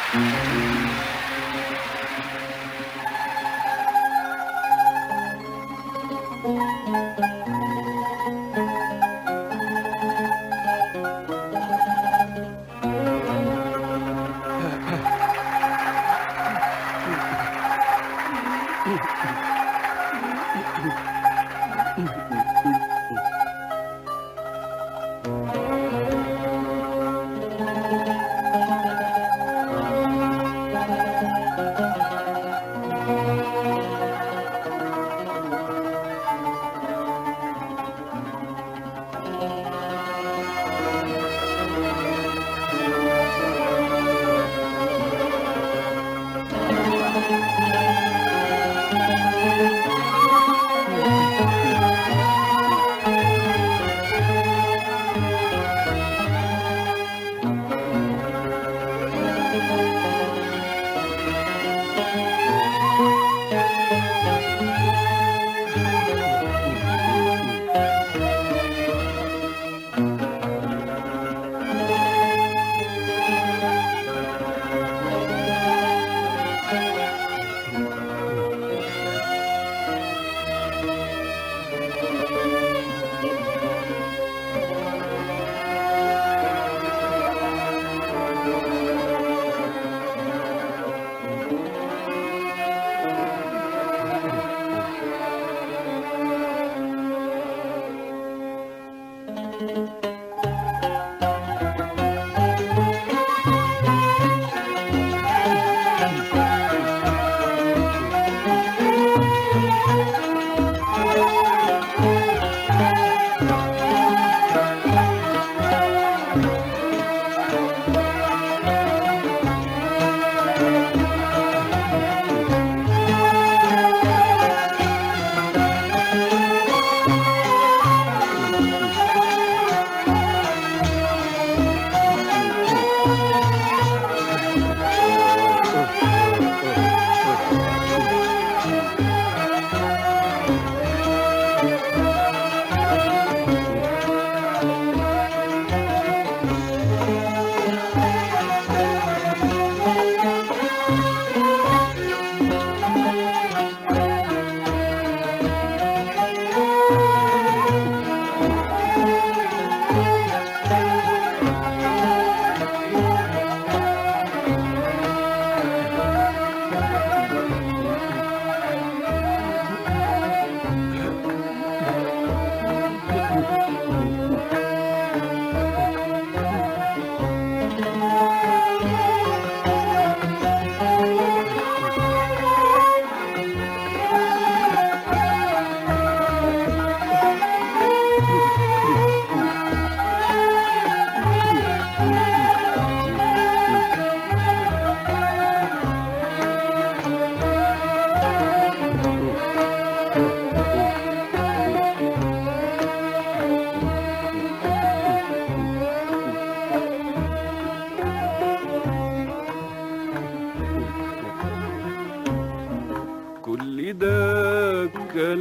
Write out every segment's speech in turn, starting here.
كل ده كان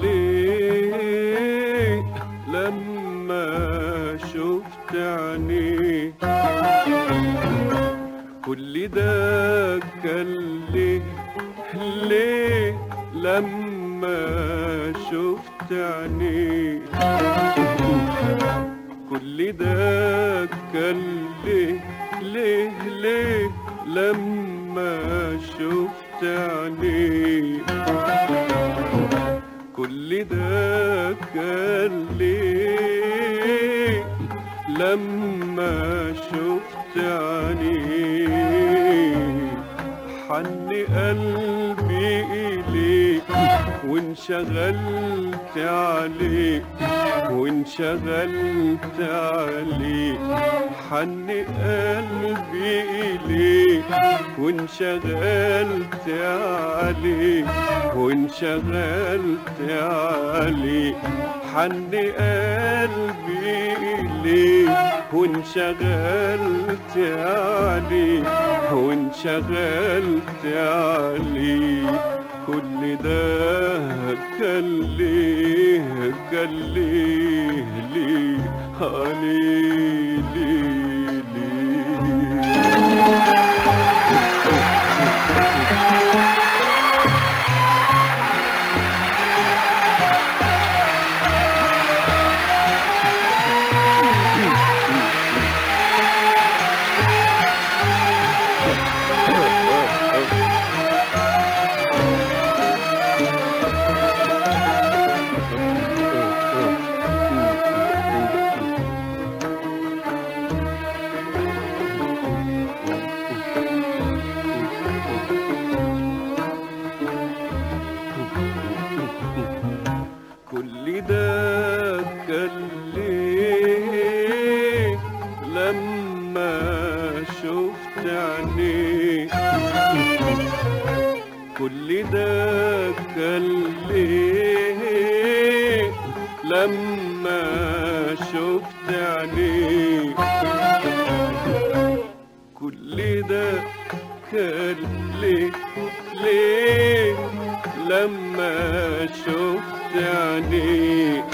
ليه لما شفت عينيه كل ده كان ليه ليه لما شفت عينيه كل ده كان ليه ليه ليه لما شفت عينيه كل ده كان ليه لما شفت عينيه حن قلبي إليك وانشغلت عليك وانشغلت عليك حن قلبي إليك وانشغلت عليك وانشغلت عليك حن قلبي إليك وانشغلت عليك وانشغلت عليك كل ده كان ليه كان ليه ليه آه ليه ليه ليه كل ده كان ليه لما شفت عينيك كل ده كان ليه ليه لما شفت عينيك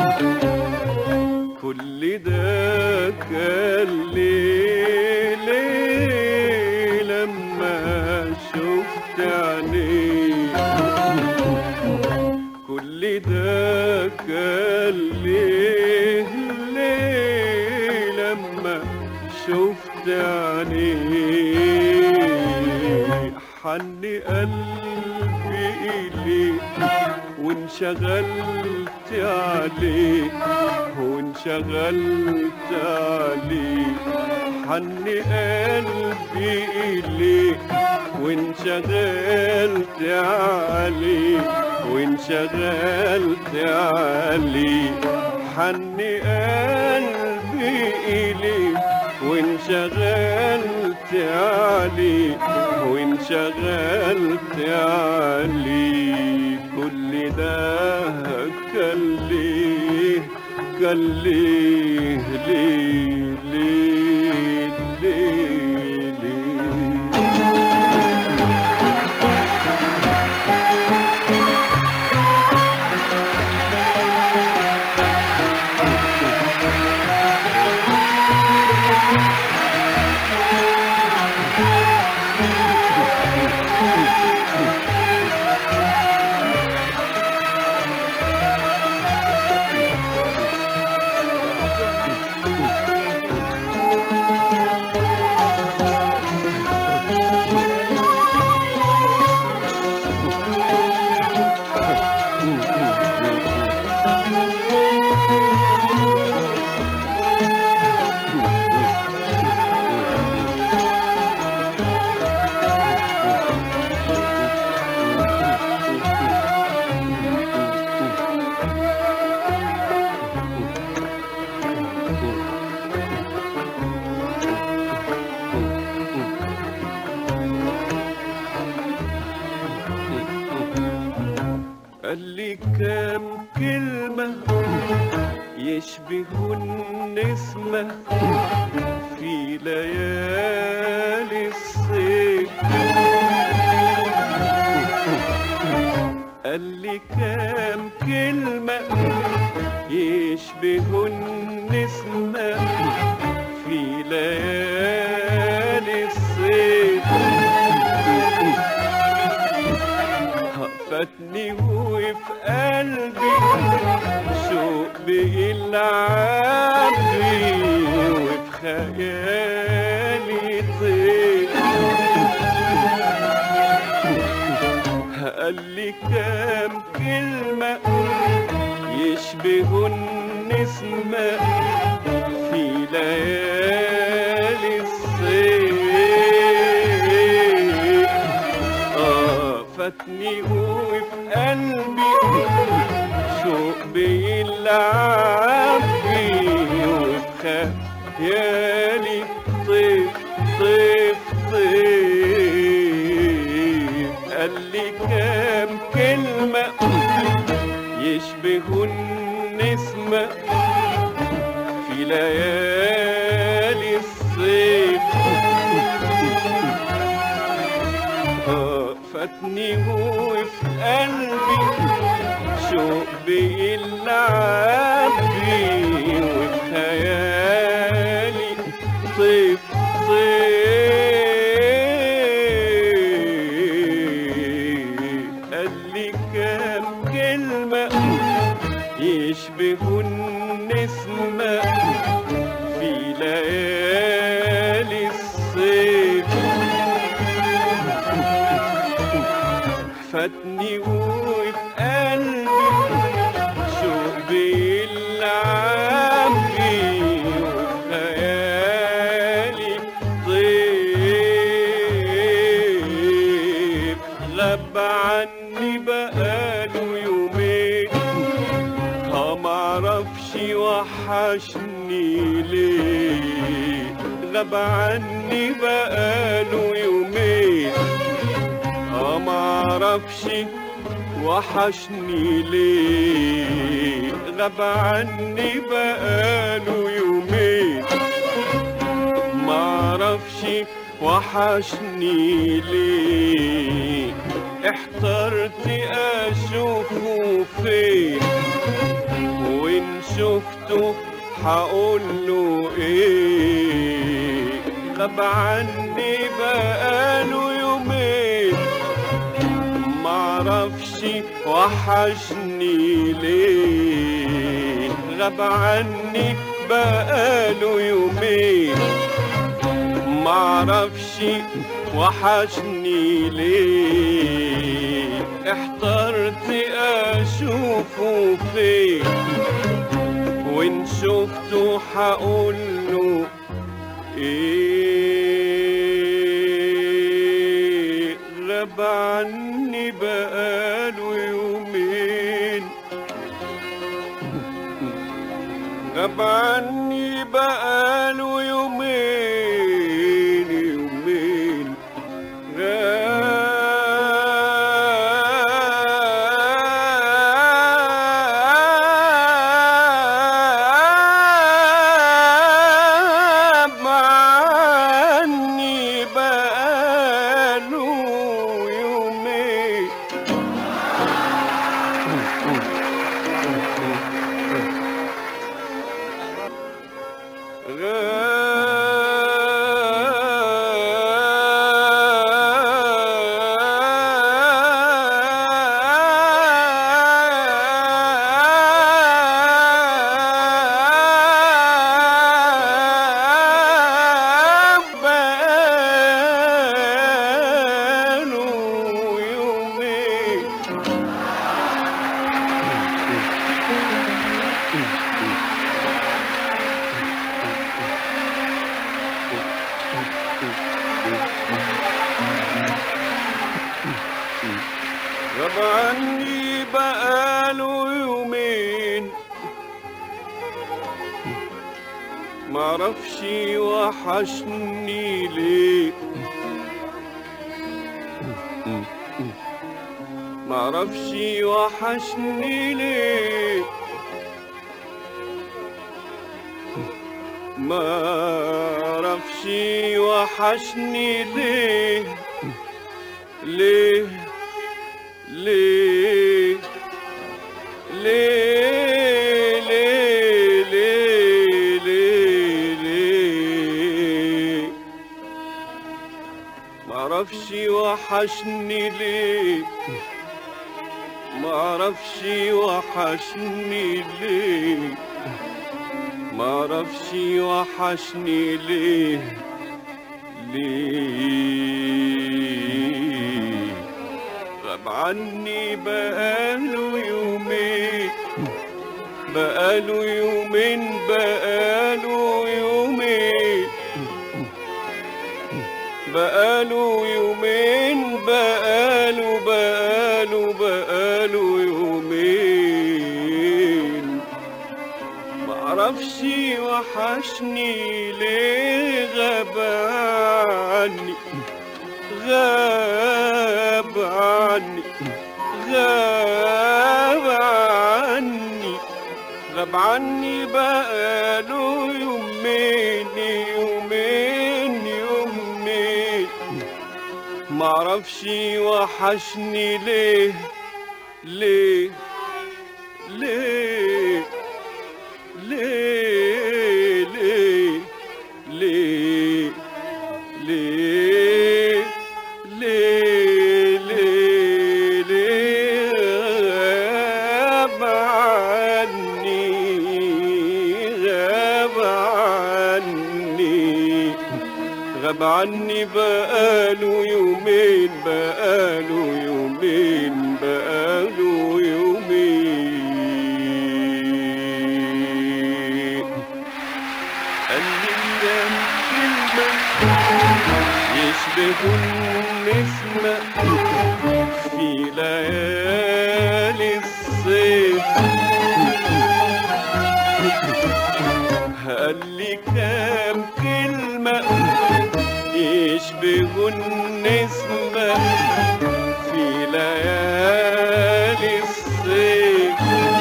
كل ده كان ليه ليه لما شفت عينيك كل ده كان ليه ليه لما شفت عينيك حن قلبي إليك وانشغلت عليك وانشغلت عليك حن قلبي إليك وانشغلت عليك وانشغلت عليك حن قلبي إليك وانشغلت عليك وانشغلت عليك كل ده كان ليه كان ليه ليه ليه ليه ليه قال لي كام كلمة يشبهوا النسمة في ليالي الصيف قال لي كام كلمة يشبهوا النسمة في ليالي الصيف فاتني وفي قلبي شوق بيلعب بي وفي خيالي طير قال لي كام كلمة يشبهوا النسمة في ليالي الصيف آه فاتني وفي قلبي شوق بيلعب بي وفي خيالي طيف طيف طيف قال لي كام كلمة يشبهوا النسمة في ليالي الصيف آه، فاتني وفي قلبي شوق بيلعب بي وفي خيالي طيف طيف قال لي كام كلمة يشبهوا النسمة في ليالي الصيف فاتني وفي قلبي شوق بيلعب بي وفي خيالي طيب غاب عني بقاله يومين ها معرفش وحشني ليه غاب عني بقاله يومين اه معرفش معرفش وحشني ليه غاب عني بقاله يومين معرفش وحشني ليه احترت اشوفه فين وان شفته هقوله ايه غاب عني بقاله يومين معرفش وحشني ليه غاب عني بقاله يومين معرفش وحشني ليه احترت اشوفه فين وان شفته هقوله ايه غاب عني بقاله يومين غاب عني بقاله يومين يومين غاب عني بقاله يومين بقاله يومين غاب عني بقاله يومين معرفش وحشني ليه معرفش وحشني ليه معرفش وحشني ليه ليه ليه ليه ليه ليه ليه ليه معرفش وحشني ليه معرفش وحشني ليه معرفش وحشني ليه ليه غاب عني بقاله يومين بقاله يومين بقاله يومين بقاله يومين بقاله بقاله بقاله يومين معرفش وحشني ليه غاب عني غاب عني غاب عني غاب عني بقاله يومين يومين يومين معرفش وحشني ليه ليه ليه ليه ليه ليه ليه ليه ليه ليه غاب عني غاب عني غاب عني بقاله يومين بقاله يومين بقاله يومين قال لي كام كلمة يشبه النسمة في ليالي الصيف قال لي كام كلمة يشبه النسمة في ليالي الصيف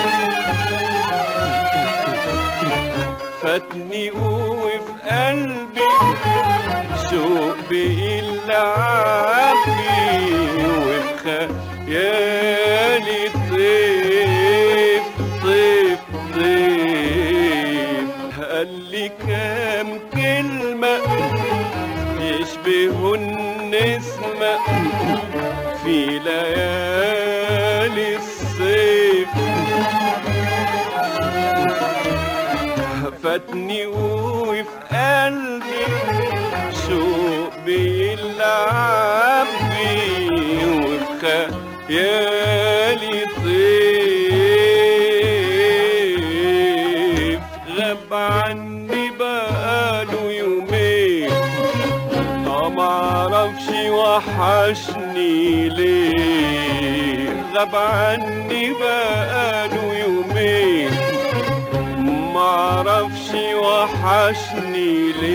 فاتني وفي قلبي شوق بيلعبني وفي خيالي طيف طيف طيف قال لي كام كلمة يشبهوا النسمة في ليالي الصيف فاتني وفي قلبي شوق بيلعب بي وفي خيالي طيف غاب عني بقاله يومين اه معرفش وحشني ليه غاب عني بقاله يومين معرفش وحشني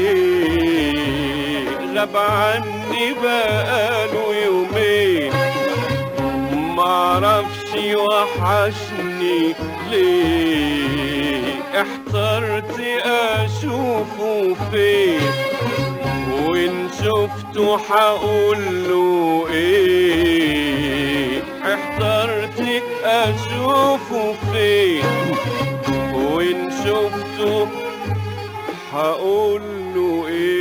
ليه غاب عني بقاله يومين معرفش وحشني ليه احترت اشوفه فين وان شفته حقوله ايه احترت اشوفه فين وان شفته هقول له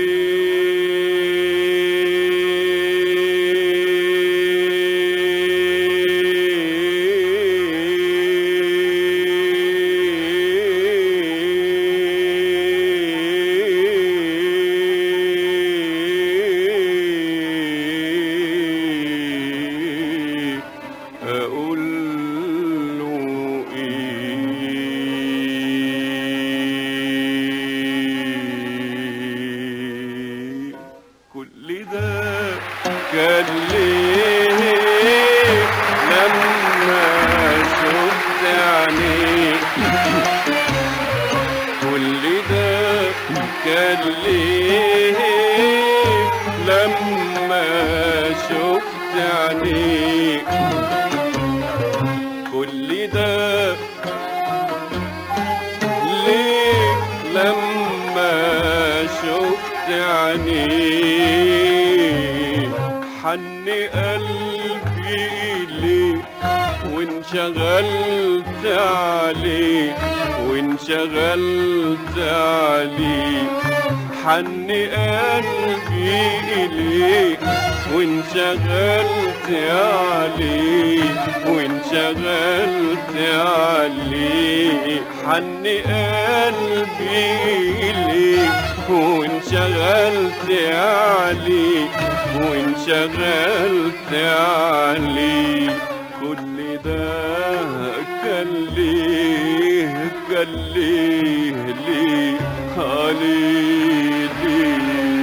ايه اقول له ايه كل ده كان ليه لما شفت عينيك كل ده كان ليه لما شفت عينيك كل ده ليه لما شفت عينيك حن قلبي إليك وانشغلت عليك وانشغلت عليك حن قلبي إليك وانشغلت عليك وانشغلت عليك حن قلبي إليك وانشغلت عليك وانشغلت عليك كل ده كان ليه كان ليه ليه عليه ليه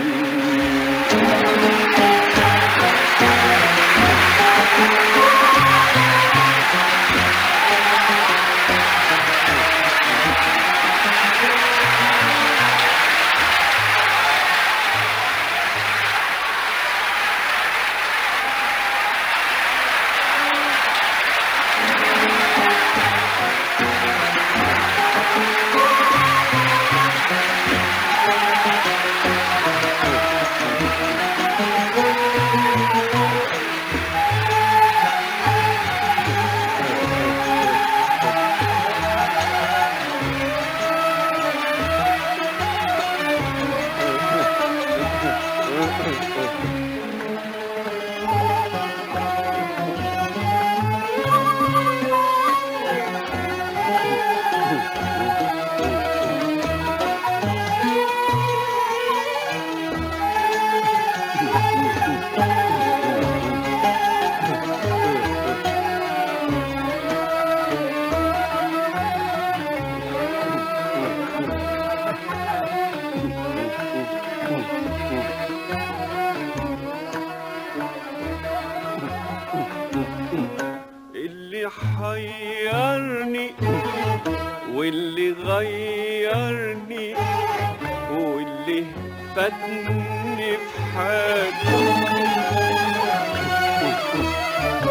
اللي حيرني واللي غيرني واللي فاتني في حاجة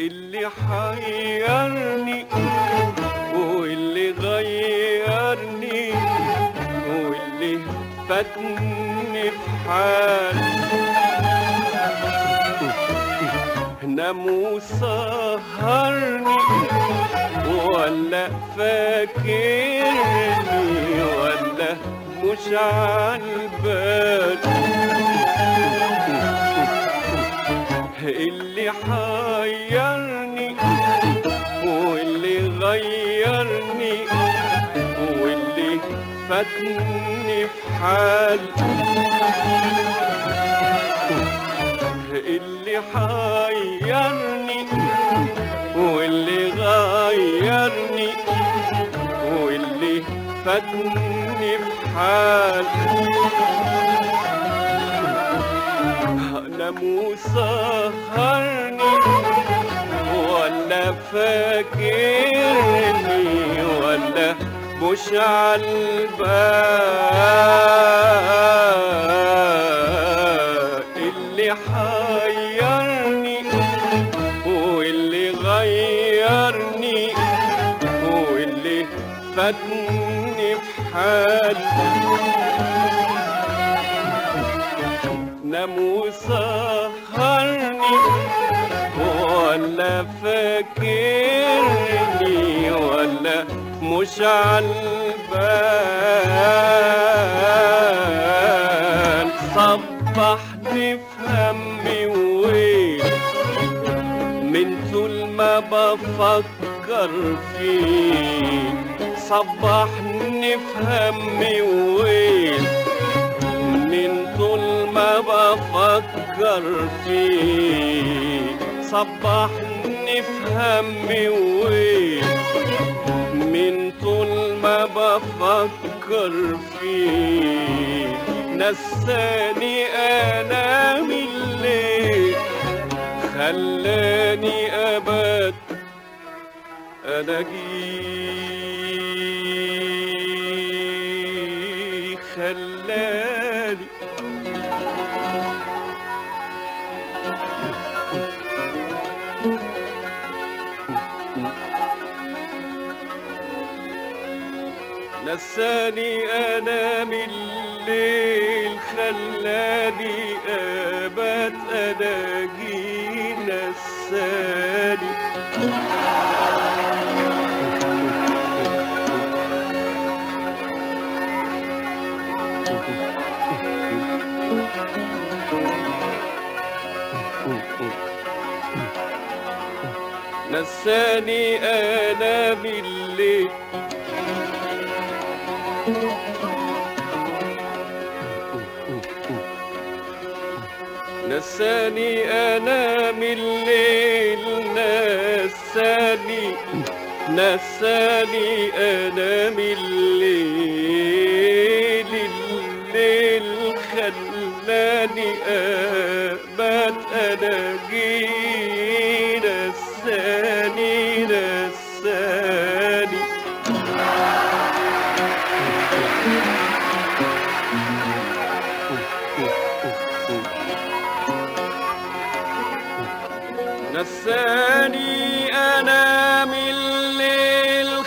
اللي حيرني واللي غيرني واللي فاتني في حال نام وسهرني ولا فاكرني ولا مش عالبال اللي حيرني واللي غيرني واللي فاتني في حال اللي حيرني واللي غيرني واللي فاتني في حال نام وسهرني ولا فاكرني ولا مش عالبال اللي حيرني واللي غيرني واللي فاتني في حال نام وسهرني ولا فاكرني ولا مش عالبال صبحني في همي وويل من طول ما بفكر فيك صبحني في همي وويل من طول ما بفكر فيك صبحني في همي وويل من طول ما بفكر فيك نساني انام الليل خلاني ابات انا جي خلاني نساني انام الليل خلاني ابات اناجي نساني نساني انام الليل نساني انام الليل نساني نساني انام الليل الليل خلاني ابات اناجي نساني نساني نساني انام الليل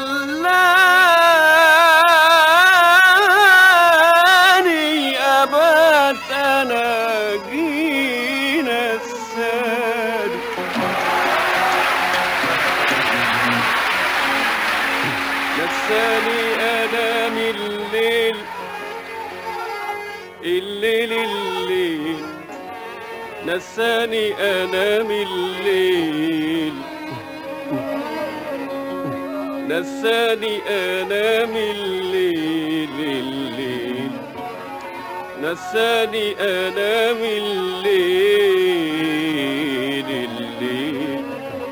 خلاني ابات اناجي نساني نساني انام الليل الليل الليل نساني انام الليل نساني انام الليل الليل نساني انام الليل الليل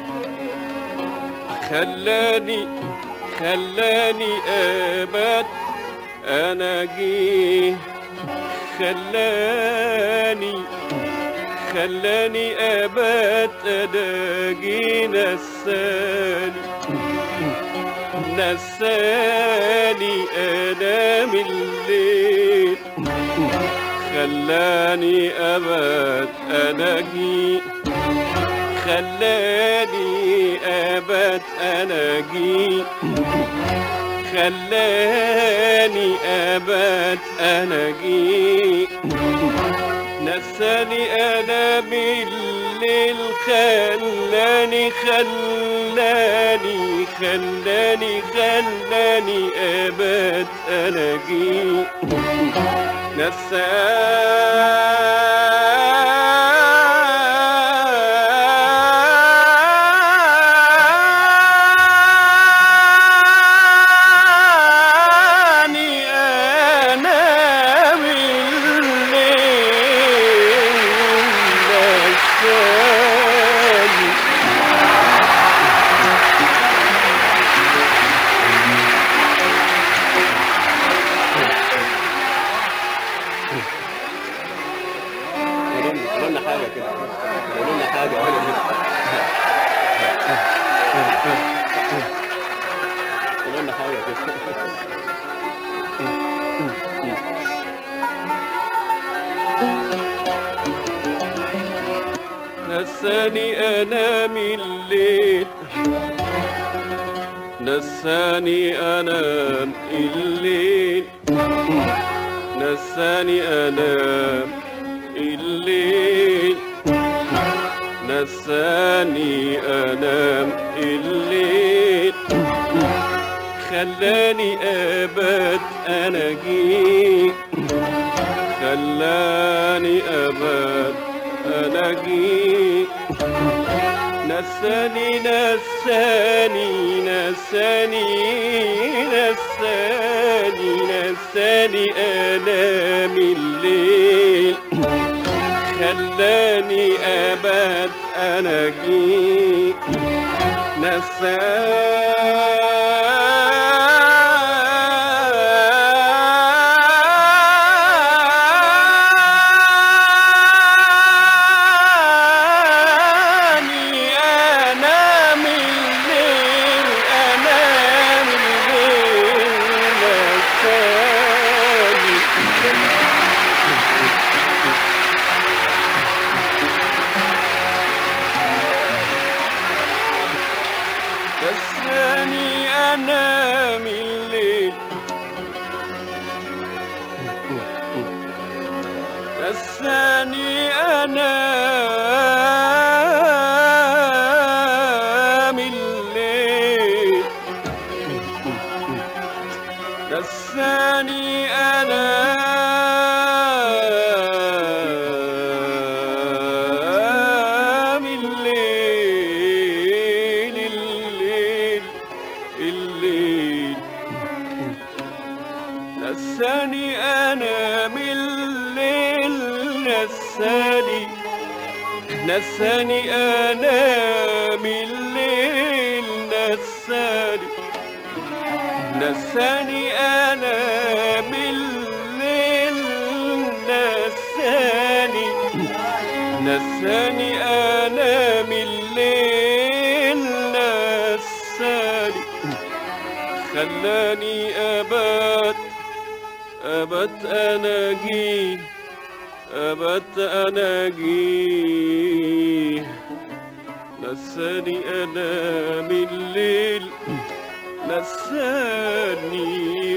خلاني خلاني ابات انا جيه خلاني خلاني ابات اداجي نساني نساني انام الليل خلاني ابات اناجي خلاني ابات اناجي خلاني ابات اناجي نساني انا بالليل خلاني خلاني خلاني خلاني ابات اناجي نساني انا بالليل نساني قولوا لنا حاجة كده قولوا لنا حاجة قولوا لنا حاجة كده نساني انام الليل نساني انام الليل نساني انام الليل نساني انام الليل خلاني ابات اناجي خلاني ابات اناجي نساني نساني نساني نساني نساني انام الليل خلاني ابات اناجي نساني انام الليل انام الليل نساني نساني انام الليل نساني انام الليل نساني انام الليل الليل الليل نساني انام الليل نساني نساني انام الليل نساني نساني انام الليل نساني نساني انام الليل نساني خلاني ابات ابات اناجي ابات اناجي نساني انام الليل نساني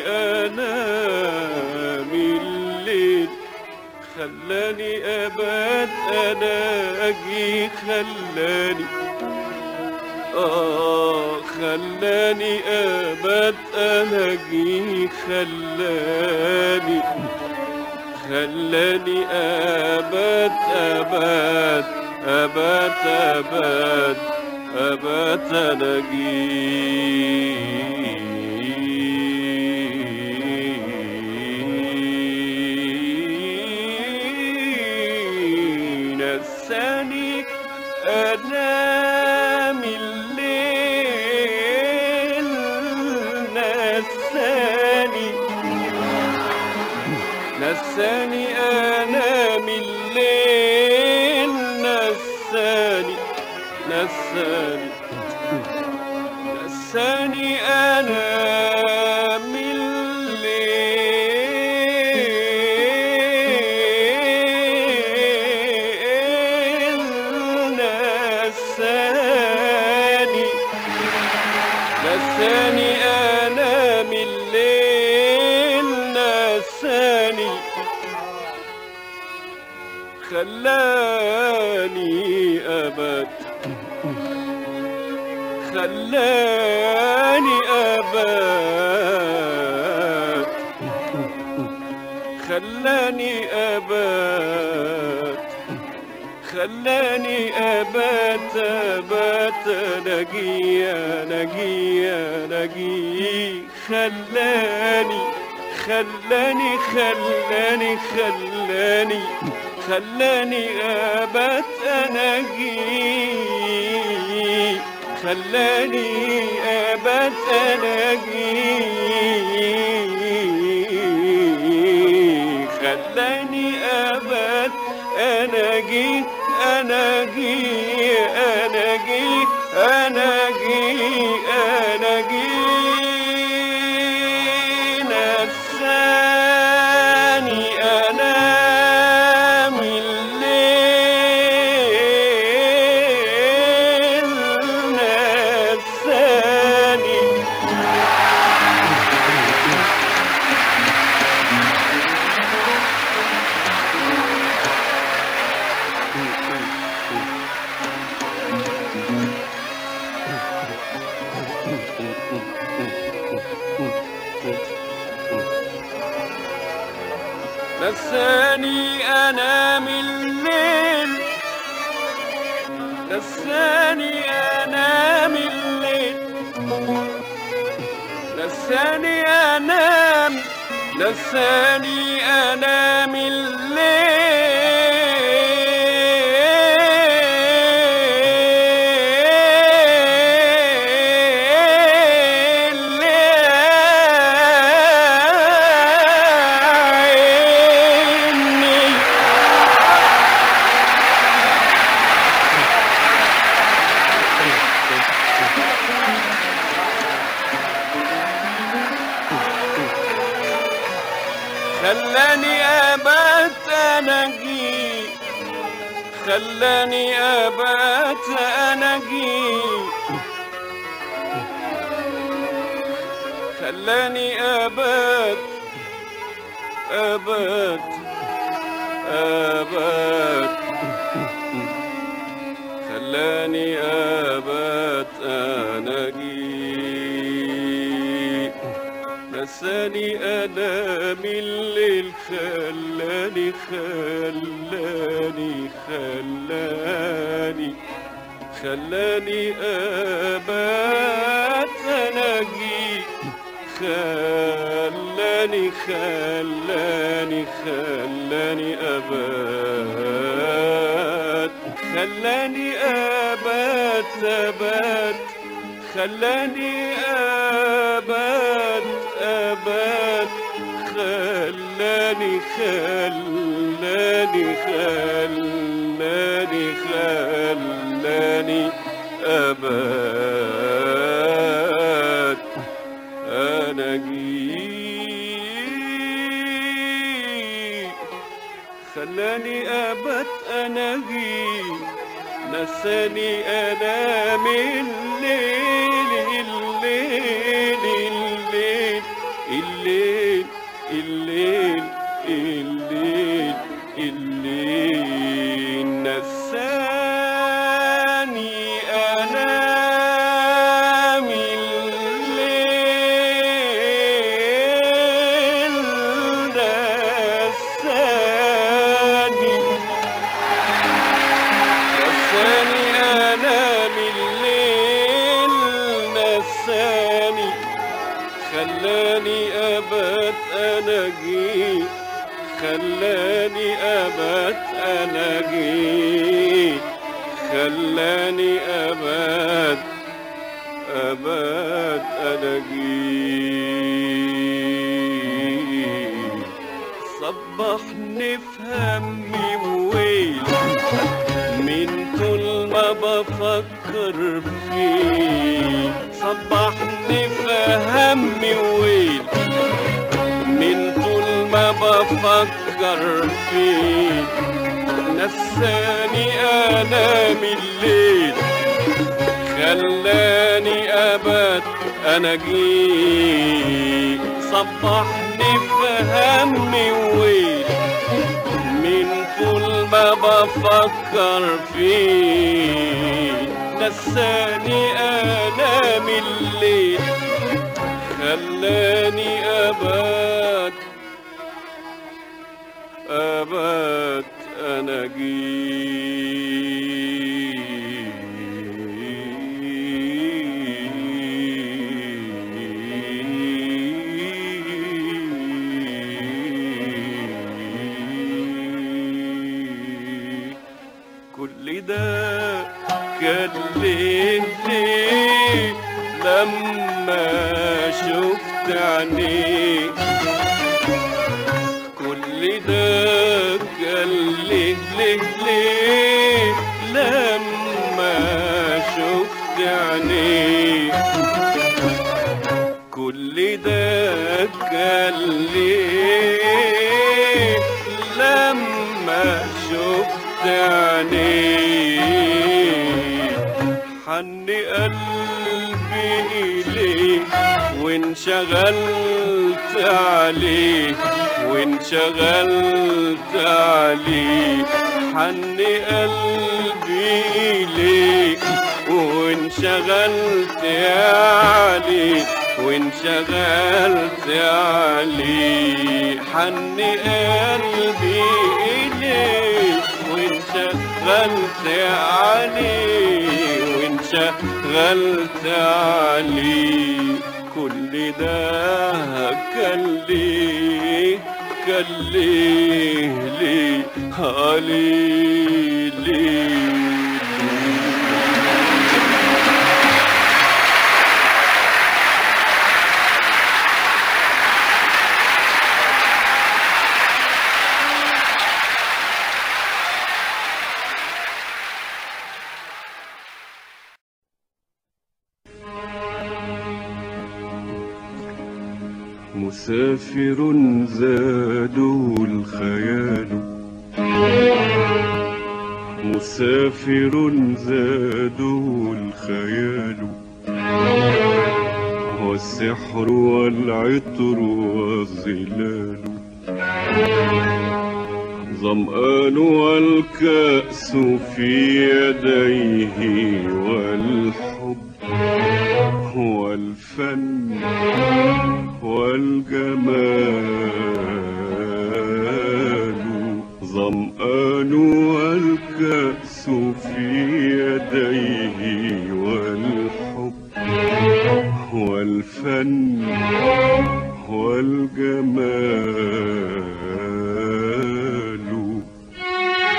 انام الليل خلاني ابات اناجي خلاني آه خلاني أبات أناجي خلاني خلاني أبات أبات أبات أبات أبات أناجي نساني أنام الليل نساني نساني أنام الليل نساني نساني نساني أنام الليل نساني خلاني أبات خلاني أبات خلاني أبات خلاني أبات أبات نجي نجي نجي خلاني خلاني خلاني خلاني خلاني أبات أناجي خلاني أبات أناجي خلاني أبات أناجي أناجي أناجي أناجي أناجي نساني أنام الليل نساني نساني أنام الليل نساني أنام الليل نساني أنام نساني أنام الليل لعيني خلاني أبات أناجي خلاني أبات أناجي خلاني أبات أبات أبات خلاني أبات أناجي نساني أنا من الليل خلاني خلاني خلاني خلاني أبات أناجي خلاني خلاني خلاني أبات خلاني أبات أبات خلاني أبات أبات خلاني خلاني خلاني خلاني أبات أنا جي خلاني أبات أنا جي نساني أنا من الليل الليل الليل الليل الليل الليل الليل نساني أنا من الليل نساني نساني أنا من الليل نساني خلاني أبات أنا جيت خلاني أبات أنا جيت خلاني أبات أبات أنا جيت صبحني في همي وويل من طول ما بفكر فيه صبحني في همي وويل من طول ما بفكر فيه نساني انام الليل خلاني ابات انا جيت صبحني في همي وويل من طول ما بفكر فيه نساني انام الليل خلاني ابات ابات انا جيت كل ده كان ليه ليه لما شفت عينيك كل ده كان ليه ليه ليه لما شفت عينيك كل ده كان ليه لما شفت عينيك حن قلبي إليك وانشغلت عليه وانشغلت عليه حن قلبي إليك وانشغلت عليه وانشغلت عليه حن قلبي إليك وانشغلت عليه وانشغلت عليه كل ده كان ليه كان ليه ليه عليه ليه مسافر زاده الخيال مسافر زاده الخيال والسحر والعطر والظلال ظمآن والكأس في يديه والحب والفن والجمال ظمآن والكأس في يديه والحب والفن والجمال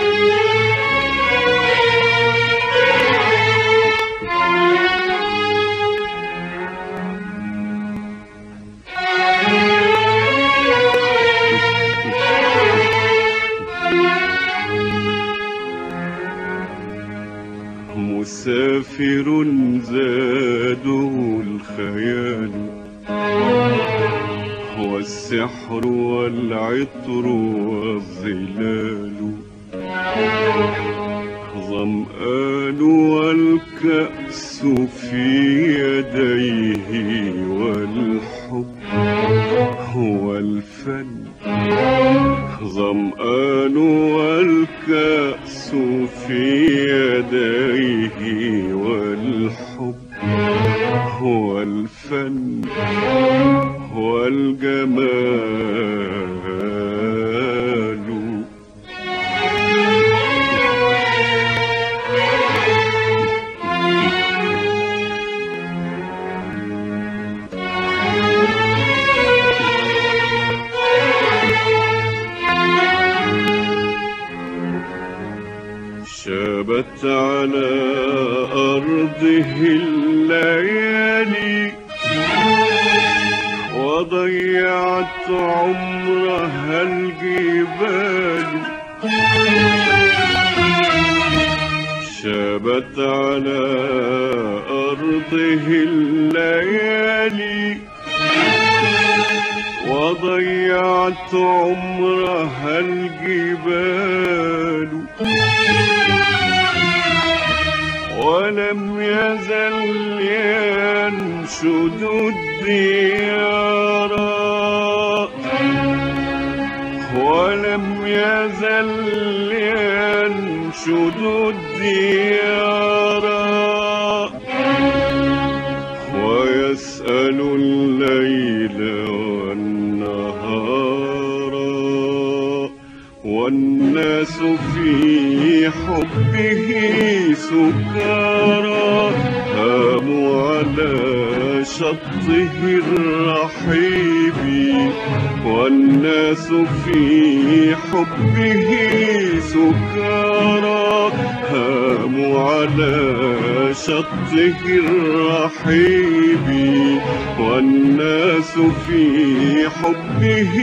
مسافر زاده الخيال والسحر والعطر والظلال ظمآن والكأس في يديه والحب والفن ظمآن والكأس في يديه والحب والفن والجمال شابت على أرضه الليالي وضيعت عمرها الجبال شابت على أرضه الليالي وضيعت عمرها الجبال ولم يزل ينشد الديار ولم يزل ينشد الديار ويسأل الليل والنهار والناس في حبه سكارى هاموا على شطه الرحيب والناس في حبه سكارى هاموا على شطه الرحيب والناس في حبه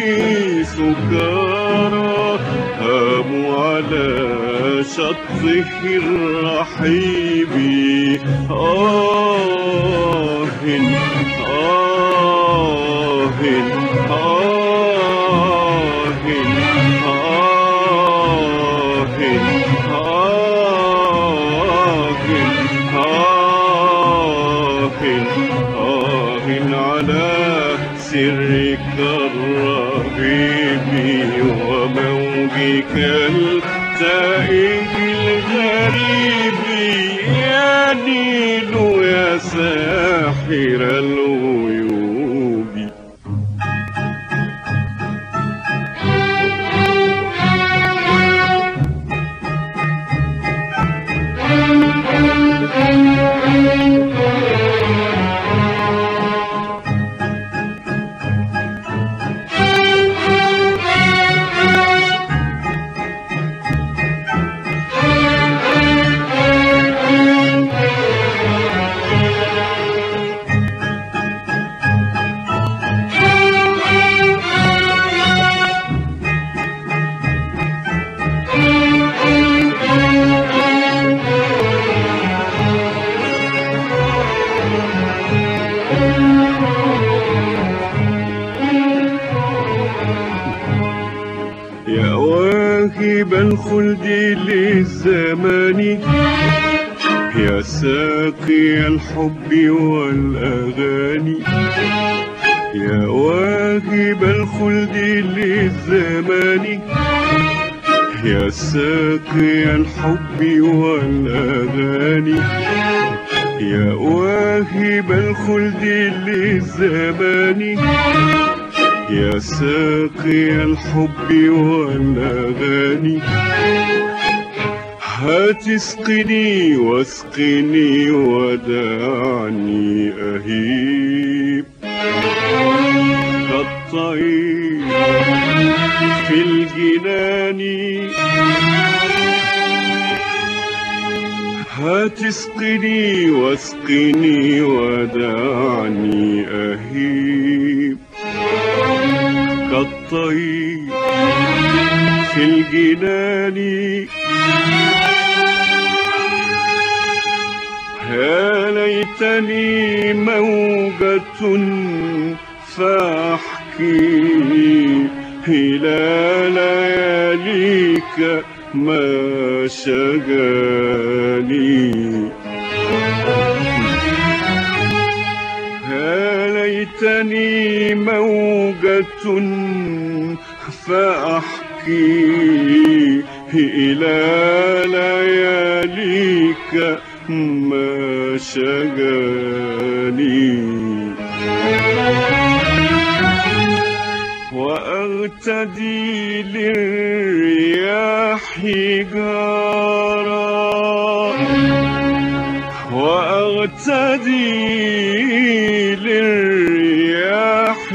سكارى هاموا على شطه الرحيب آه آه آه آه آه على سرك الرهيب وموجك التائب الغريب يا نيل يا ساحر الغيوب يا واهب الخلد للزمان يا ساقي الحب والأغاني يا واهب الخلد للزمان يا ساقي الحب والأغاني يا واهب الخلد للزمان يا ساقي الحب والأغاني هات اسقني واسقني ودعني أهيب كالطير في الجنان هات اسقني واسقني ودعني أهيب كالطير في الجنان يا ليتني موجة فاحكي إلى لياليك ما شغالي يا ليتني موجة فأحكي إلى لياليك ما شغالي وأغتدي للرياح جارا وأغتدي للرياح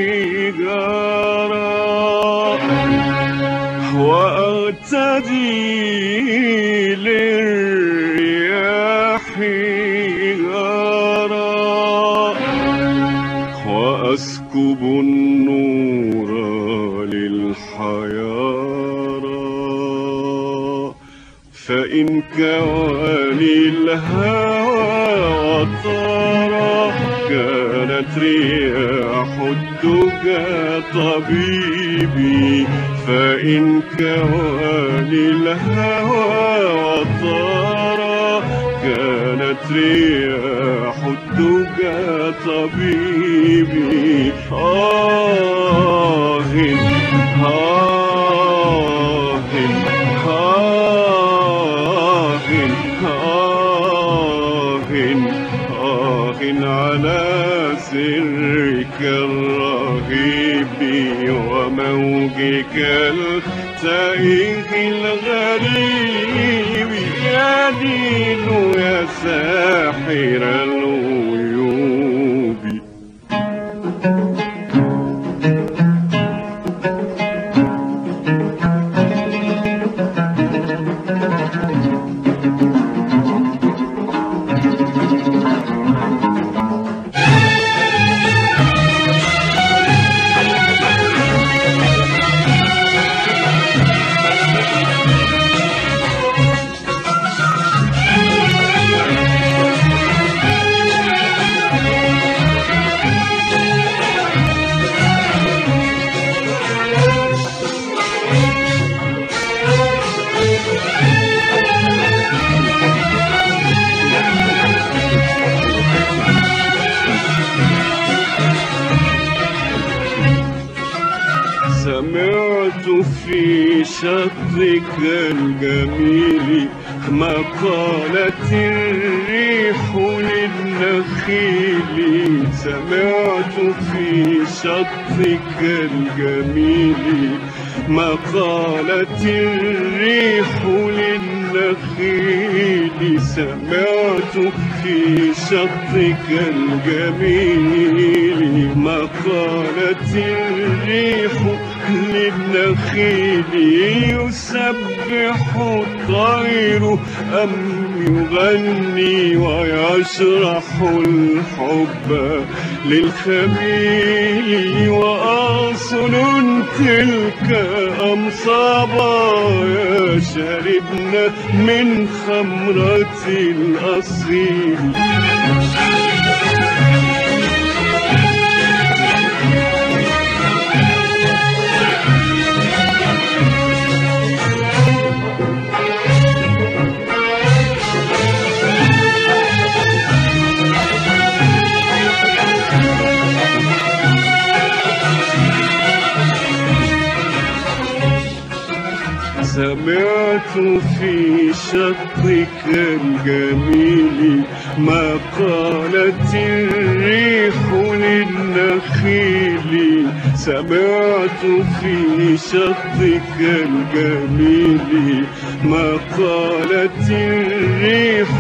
جارا وأغتدي للرياح جارا وأسكب النور للحيارى فإن كواني الهوى وطارا كانت رياح الدجى طبيبي فإن كواني الهوى وطارا كانت رياح الدجى طبيبي آه آه التائه الغريب يا نيل يا ساحر الغيوب سمعت في شطك الجميل مقالة الريح للنخيل سمعت في شطك الجميل مقالة الريح للنخيل سمعت في شطك الجميل مقالة الريح للنخيل يسبح الطير أم يغني ويشرح الحب للخميل وأصل تلك أم صبايا شربنا من خمرة الأصيل سمعت في شطك الجميل مقالة الريح للنخيل سمعت في شطك الجميل مقالة الريح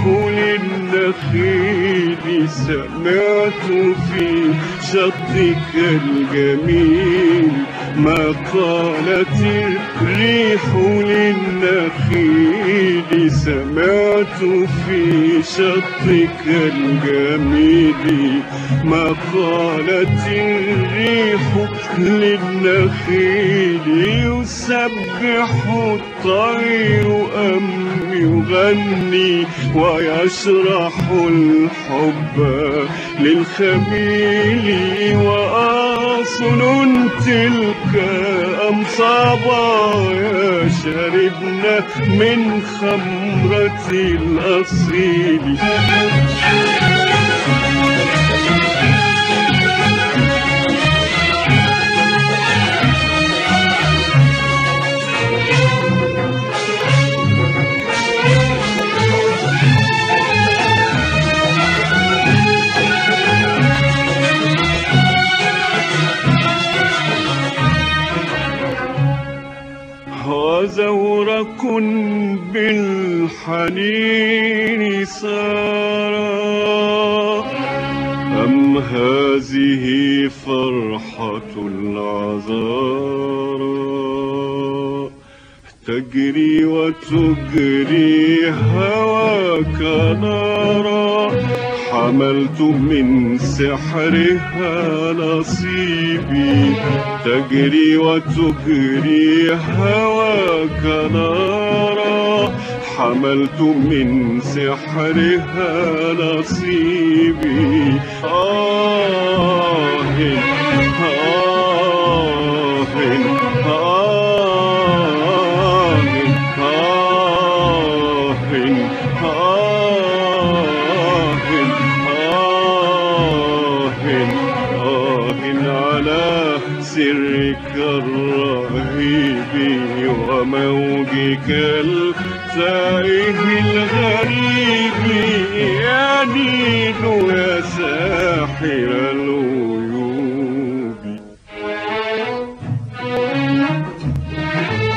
للنخيل سمعت في شطك الجميل مقالة الريح للنخيل سمعت في شطك الجميل مقالة الريح للنخيل يسبح الطير أم يغني ويشرح الحب للخميل وأصل تلك أم صبايا شربنا من خمرة الأصيل وزورق بالحنين سارا أم هذه فرحة العذارى تجري وتجري هواك نارا حملت من سحرها نصيبي تجري وتجري هواك نارا حملت من سحرها نصيبي آه آه آه آه على سرك الرهيب وموجك التائه الغريب يا نيل يا ساحر الغيوب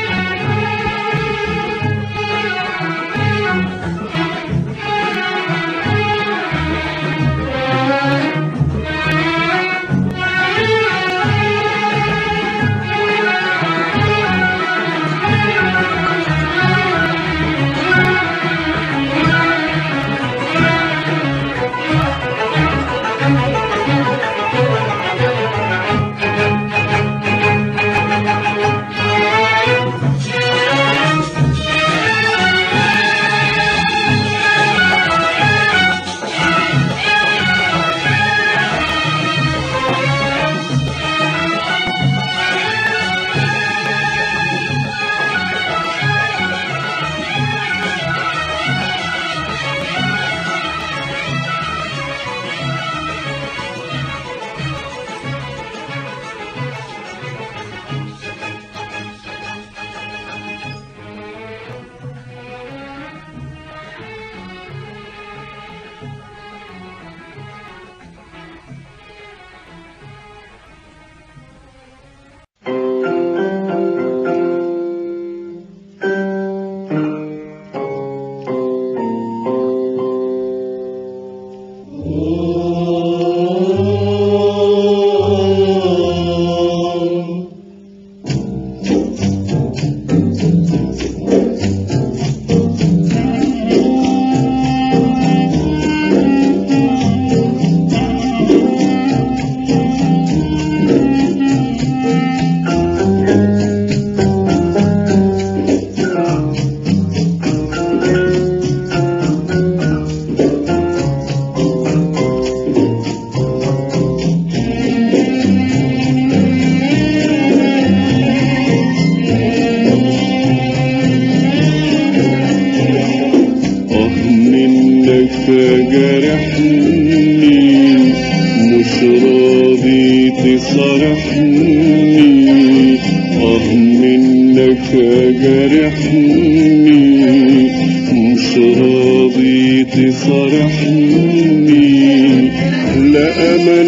جرحني مش راضي تصارحني اه منك جرحني مش راضي تصارحني لا امل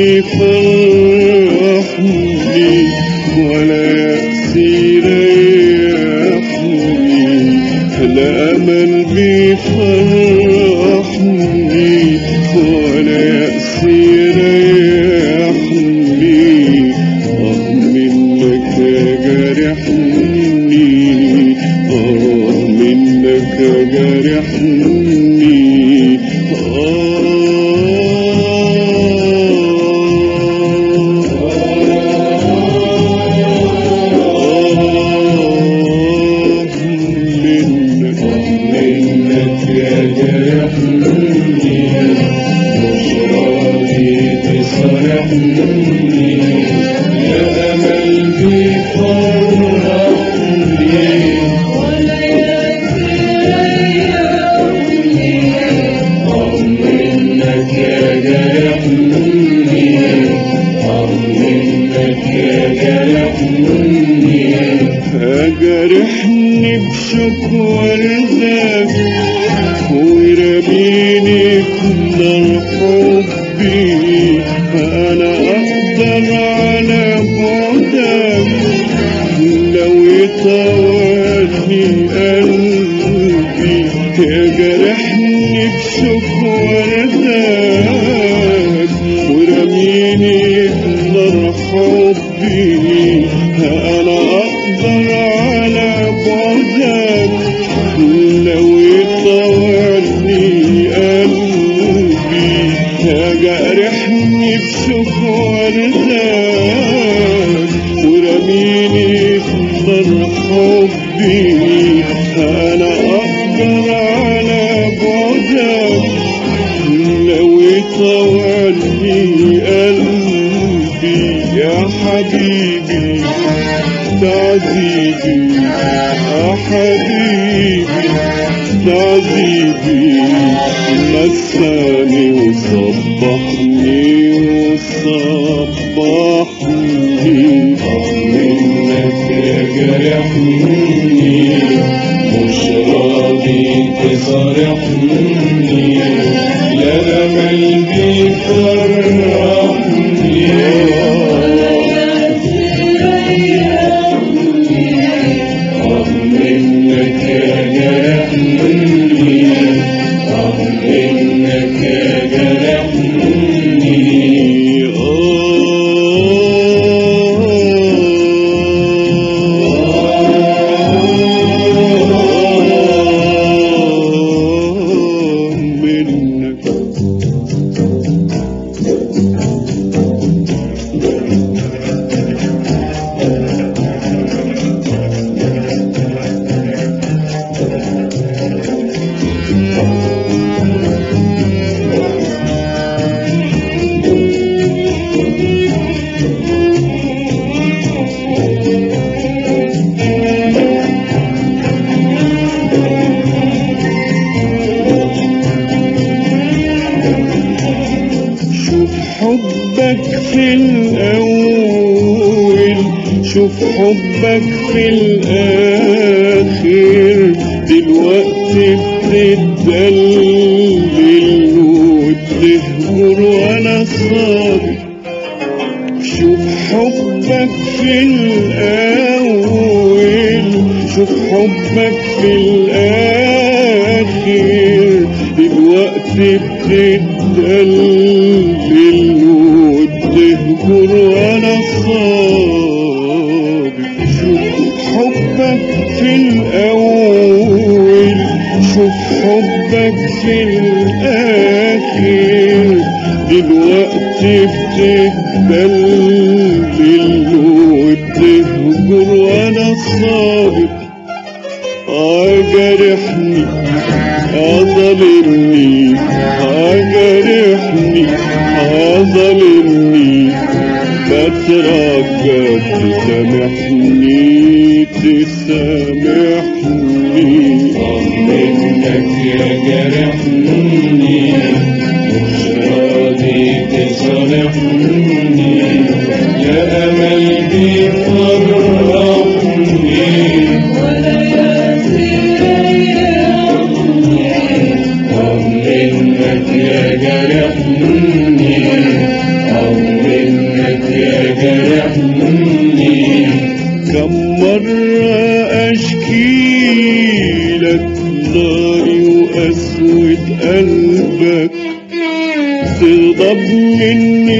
بيفرحني ولا يأس يريحني لا امل بيفرحني ولا يأس يريحني اه منك جرحني اه منك جرحني آه منك منك جرحني مش راضي تصرحني يا أمل بيفرحني منك يا جرحني منك يا جرحني أجرحني بشكوى رداك ورميني في نار حبي فأنا أقدر على بعدك لو يطولني قلبي يجرحني بشكوى رداك ورميني في نار حبي أنا أقدر على بعدك لو يطولني قلبي يجرحني بشكوى رداك ورميني في نار حبي أنا أقدر على بعدك لو يطولني قلبي يا حبيبي تعذيبي يا حبيبي تعذيبي نساني وصبحني وصبحني منك يا جرحني مش راضي تصارحني يا أمل بيفرحني منك يا جرحني منك يا جرحني منك شوف حبك في الأول شوف حبك في الآخر دلوقتي بتتدلل وتهجر وأنا صابر شوف حبك في الأول شوف حبك في الآخر دلوقتي بتتدلل وتهجر وأنا صابر شوف حبك في الأول شوف حبك في الآخر دلوقتي بتتدلل وتهجر وأنا صابر أجرحني أظلمني أجرحني أظلمني بترجى تسامحني تسامحني منك يا جرحني راضي تصالحني يا أمل بيفرحني ولا يريحني أو منك يا جرحني أو منك يا جرحني كم مرة أشكي لك ناري وأسود قلبك تغضب مني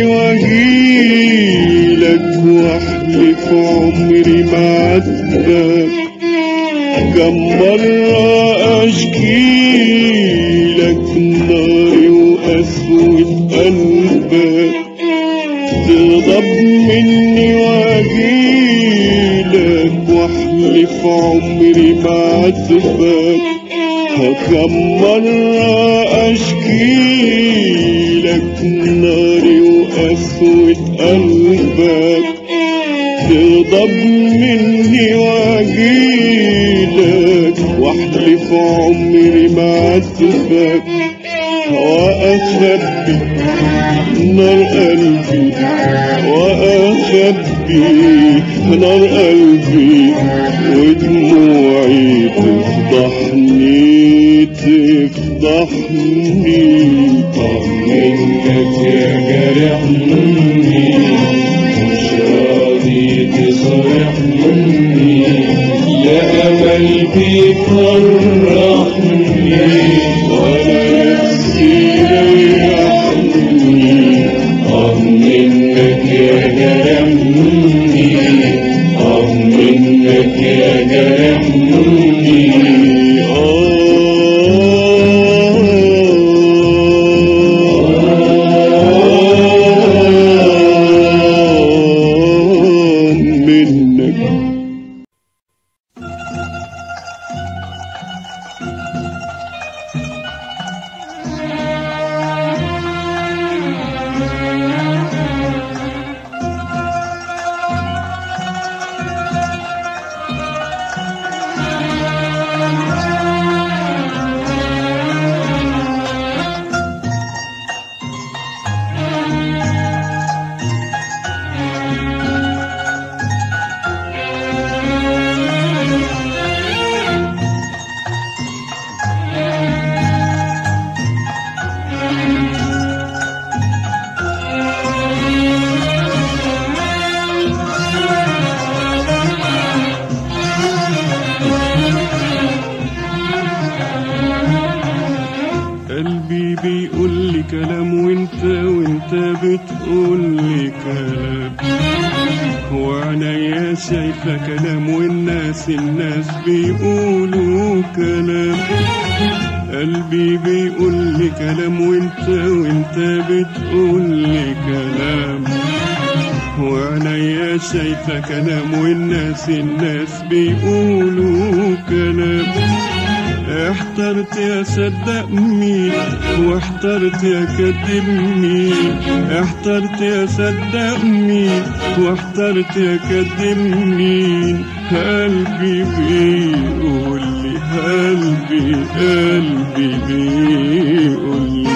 واجيلك واحلف عمري ما عاتبك كم مرة أشكي لك ناري وأسود قلبك تغضب مني واجيلك واحلف عمري ما عاتبك كم مرة أشكي لك ناري وأسود قلبك تغضب مني واجيلك واحلف عمري ما عاتبك وأخبي نار قلبي وأخبي نار قلبي ودموعي تفضحني تفضحني طمنك يا جرحني مش راضي تصرحني يا أمل بيفرحني ولا نفسي ريحني طمنك يا جرحني طمنك يا جرحني آه منك قلبي بيقول لي كلام وانت وانت بتقول لي كلام وعينيا شايفة كلام والناس الناس بيقولوا كلام قلبي بيقول لي كلام وانت وانت بتقول لي كلام وعينيا شايفة كلام والناس الناس بيقولوا كلام احترت يا صدق مين واحترت يا كدب مين احترت يا صدق مين واحترت يا كدب مين قلبي بيقول لي قلبي قلبي بيقول لي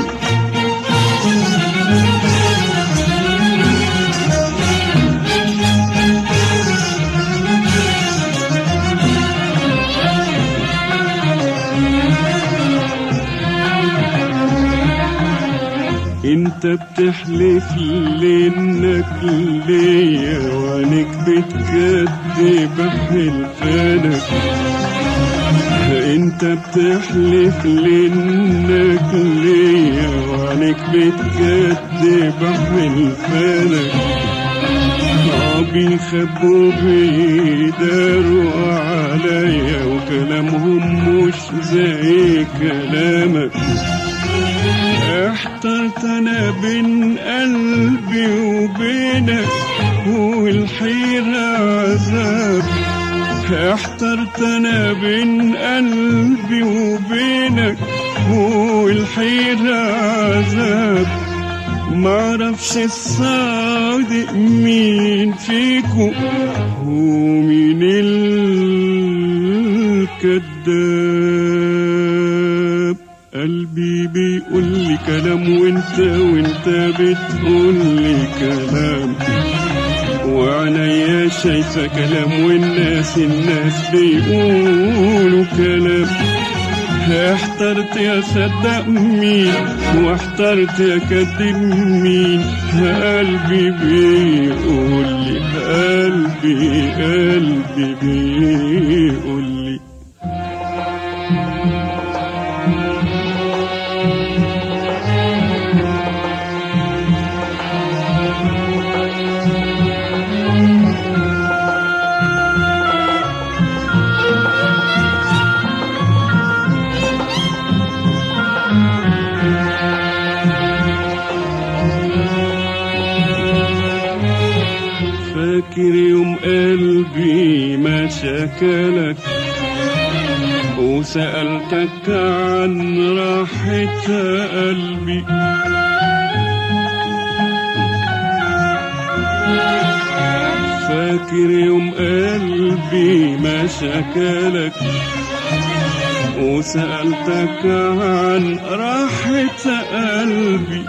انت بتحلف لي انك ليا وعينك بتكذب حلفانك انت بتحلف لي انك ليا وعينك بتكذب حلفانك اه بيخبوا بيداروا عليا وكلامهم مش زي كلامك احترت انا بين قلبي وبينك والحيرة عذاب احترت انا بين قلبي وبينك والحيرة عذاب معرفش الصادق مين فيكو ومين الكذاب قلبي بيقول لي كلام وانت وانت بتقول لي كلام وعينيا شايفة كلام والناس الناس بيقولوا كلام احترت يا صدق مين واحترت يا كدب مين قلبي بيقول لي قلبي قلبي بيقول لي فاكر يوم قلبي ما شكلك وسألتك عن راحة قلبي فاكر يوم قلبي ما شكلك وسألتك عن راحة قلبي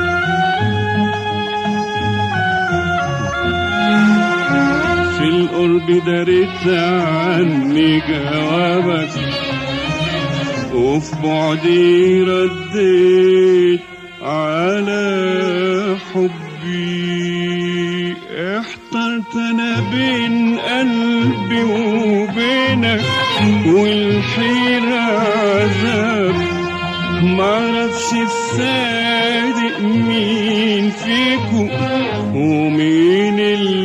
في القرب دريت عني جوابك وفي بعدي رديت على حبي احترت انا بين قلبي وبينك والحيرة عذاب معرفش الصادق مين فيكم ومين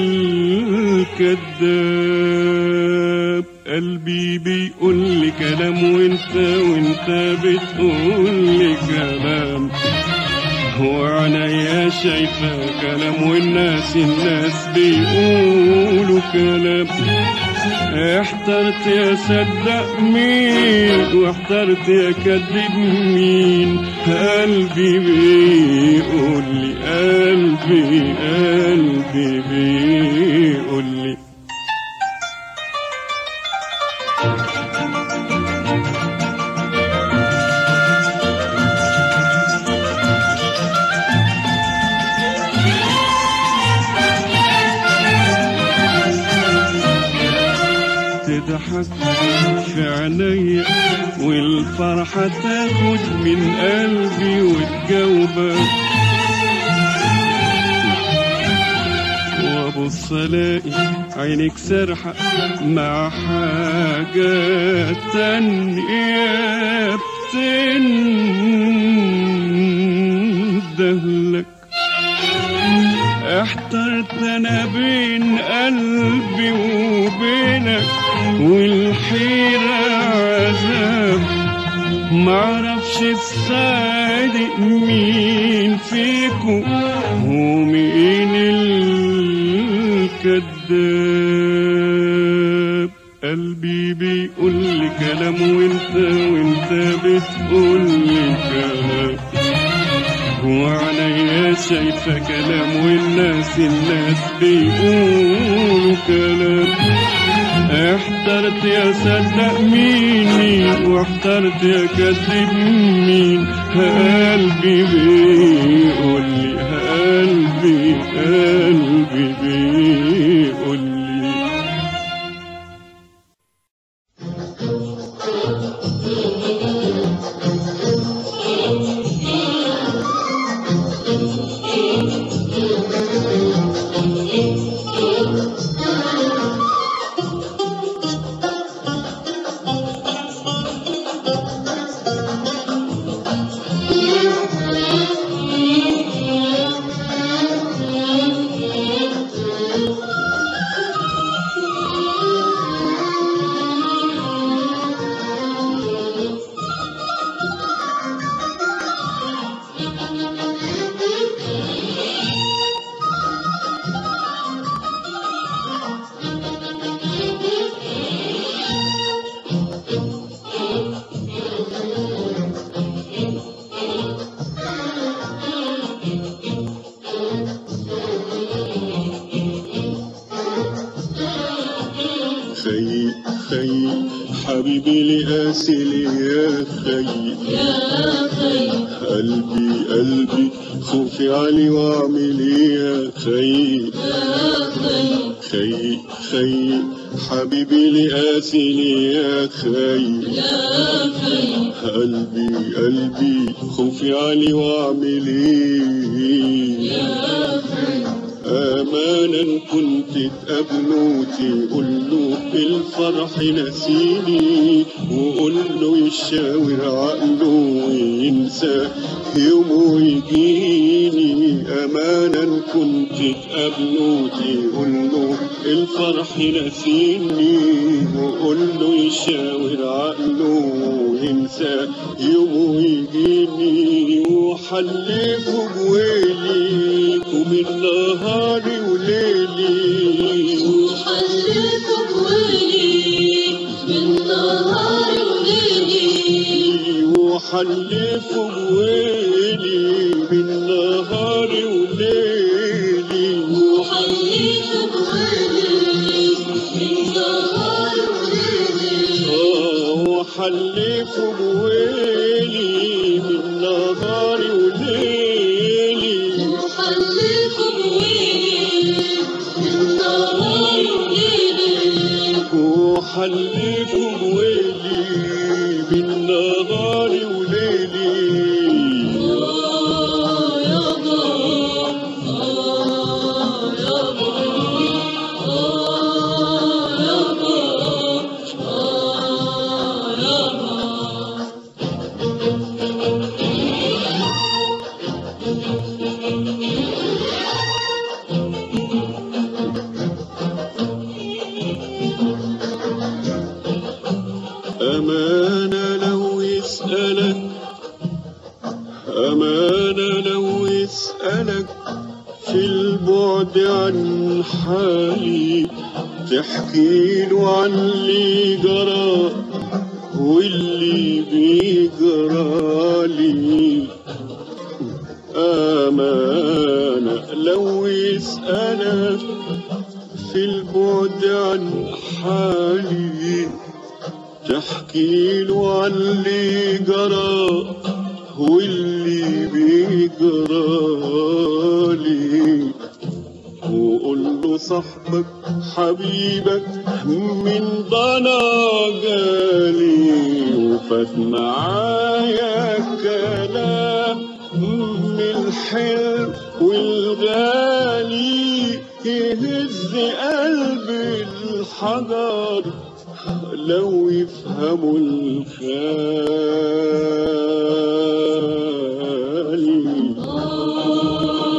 الكذاب قلبي بيقول لي كلام وانت وانت بتقول لي كلام وعينيا شايفة كلام والناس الناس بيقولوا كلام احترت يا صدق مين واحترت يا كذب مين قلبي بيقول لي قلبي قلبي بيقول لي تضحك في عينيا والفرحة تاخد من قلبي وتجاوبك وابص الاقي عينك سرحة مع حاجة تانية بتندهلك احترت انا بين قلبي وبينك والحيرة عذاب معرفش الصادق مين فيكم ومين الكذاب قلبي بيقول لي كلام وانت وانت بتقول لي كلام وعليا شايفة كلام والناس الناس بيقولوا كلام احترت يا صدق مين واحترت يا كذب مين قلبي بيقول لي قلبي قلبي بيقول لي حبيبي لقاسي يا خي يا خي قلبي قلبي خوفي علي واعمل ايه يا خي يا خي خي خي حبيبي لقاسي يا خي يا خي قلبي قلبي خوفي علي واعمل ايه يا خي امانا كنت تقابله تقول له بالفرح نسيني وقول له يشاور عقله وينسى يومه يجيني امانا كنت تقابله تقول له الفرح نسيني وقول له يشاور عقله وينسى يومه يجيني وحلفه بويلي ومن نهاري وليلي وحلفك ولي بالنهار وليلي وحلفه بويلي من نهاري وليلي وحلفك ولي بالنهار وليلي آه وحلفه بويلي من نهاري وليلي وحلفك ولي بالنهار وليلي وحلفه بويلي بالنهار وليلي آه يابا آه يابا آه يابا آه يابا أمانة لو يسألك أمانة لو يسألك في البعد عن حالي تحكي له عن اللي جرى واللي بيجرالي أمانة لو يسألك في البعد عن حالي تحكي له عن اللي جرى واللي بيجرالي وقول له صاحبك حبيبك من ضنا جالي وفات معايا كلام من الحلم والغالي يهز قلب الحجر لو يفهموا الخالي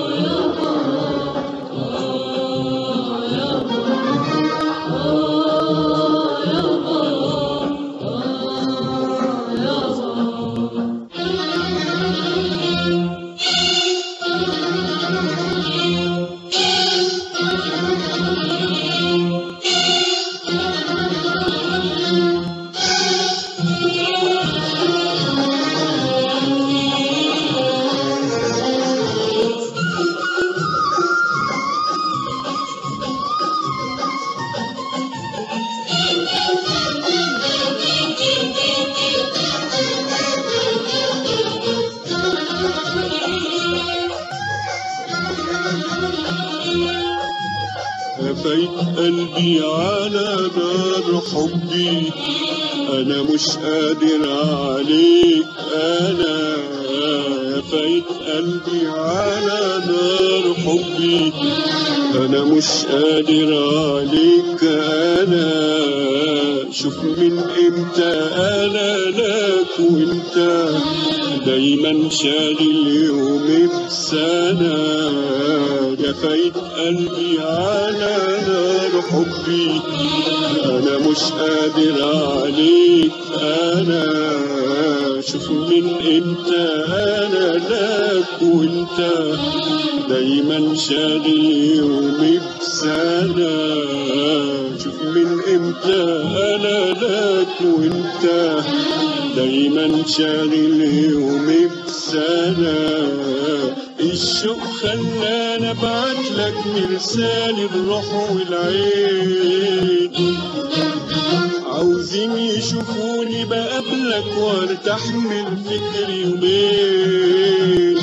فايت قلبي على نار حبي انا مش قادر عليك انا فايت قلبي على نار حبي انا مش قادر عليك انا شوف من امتى انا لك وانت دايما شاغل يومي بسنة جفيت قلبي على نار حبي انا مش قادر عليك انا شوف من امتى انا لك وانت دايما شاغل يومي بسنة شوف من امتى انا لك وانت دايما شاغل يومي بسنة الشوق خلاني ابعت لك مرسال الروح والعين عاوزين يشوفوني بقابلك وارتاح من فكري يومين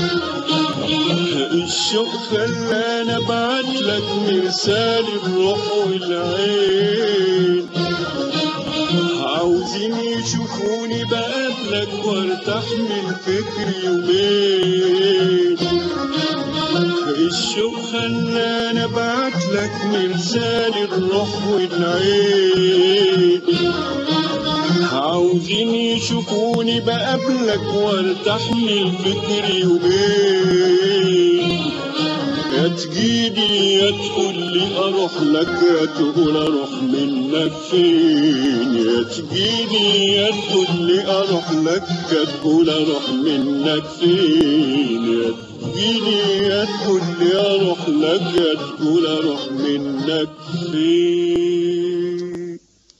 الشوق خلاني ابعتلك مرسال الروح والعين عاوزين يشوفوني بقابلك وارتاح من فكري يومين الشوق خلاني ابعتلك مرسال الروح والعين عاوزين يشوفوني بقابلك وارتاح من فكري يومين يا تجيلي يا تقول لي اروح لك يا تقول اروح منك فين يا تجيلي يا تقول لي اروح لك يا تقول اروح منك فين يا تجيلي يا تقول لي اروح لك يا تقول اروح منك فين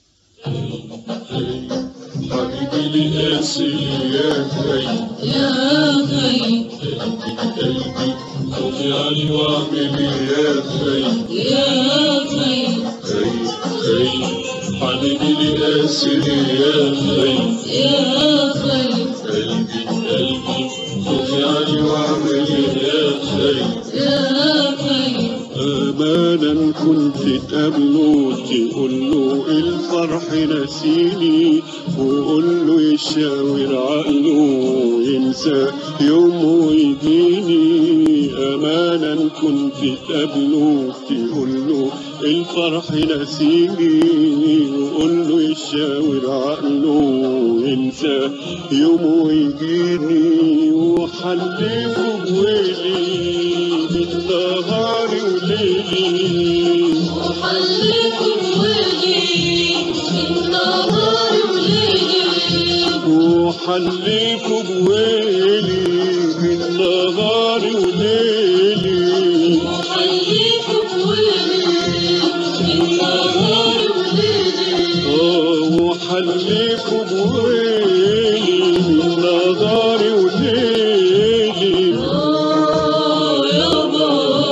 حبيبي لي اسف يا خي يا خي قلبي خذي عني واعمل يا خي يا خي خي خي حبيبي لي اسف يا خي يا خي قلبي قلبي خذي عني واعمل يا خي يا خي امانا كنت تقابله تقول له الفرح نسيني وقول له يشاور عقله ينسى يوم ويجيني امانا كنت تقابله تقول له الفرح نسيني وقول له يشاور عقله ينسى يوم ويجيني وحلفه بويلي بالنهار وليلي وحلكم وجهي النهار وليلي وحلفه بويلي بالنهار وليلي وحلكم وجهي النهار وليلي آه وحلفه بويلي بالنهار وليلي آه يابا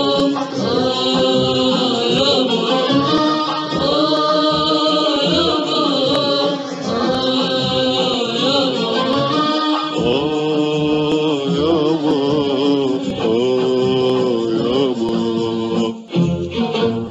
آه يابا آه يابا آه يابا آه يابا آه يابا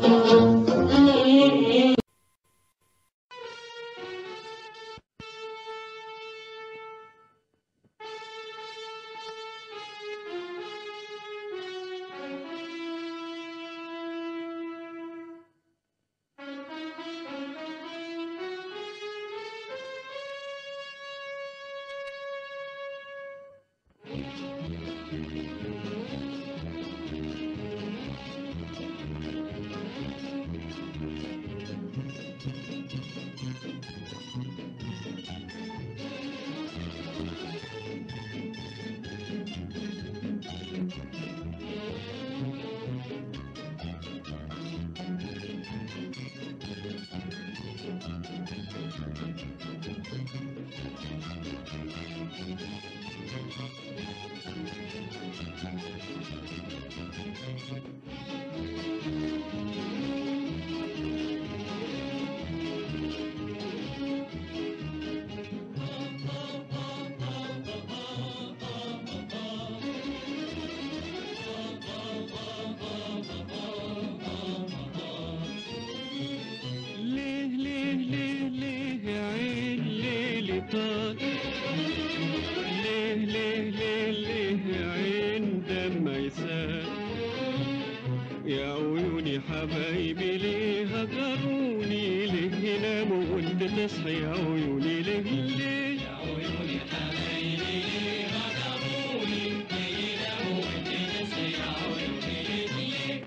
ليه ليه ليه ليه يا عين ليلي طال ليه ليه ليه ليه يا عين دمع يسال يا عيوني حبايبي ليه هجروني ليه يناموا وانت تصحي يا عيوني ليه ليه يا عيوني حبايبي ليه هجروني ليه يناموا وانت تصحي يا عيوني ليه ليه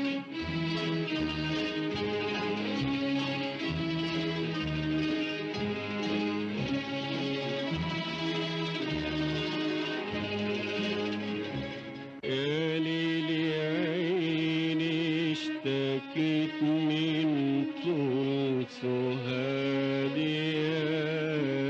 يا ليلي عيني اشتكيت من طول سهادي يا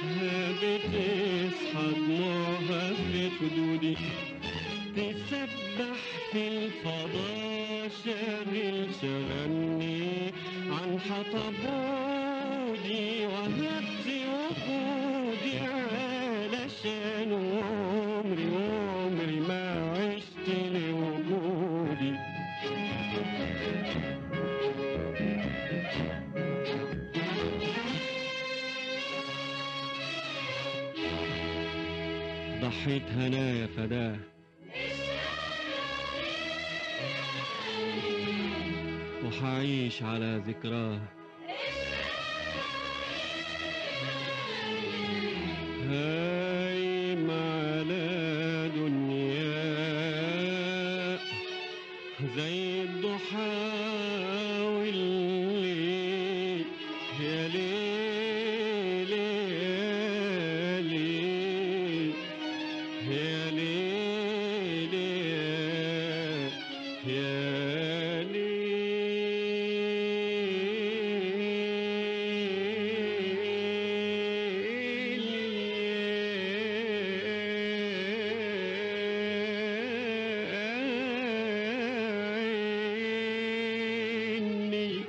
لقيتها بتصحى دموعها في خدودي تسبح في الفضاء شاغل شغلني عن حطبودي وهبت وجودي علشان عمري عمري ما عشت لوجودي ضحيت هنايا فداه وحعيش على ذكراه هايم على دنيا زي الضحى والليل يا ليل يا ليل يا ليل يا ليل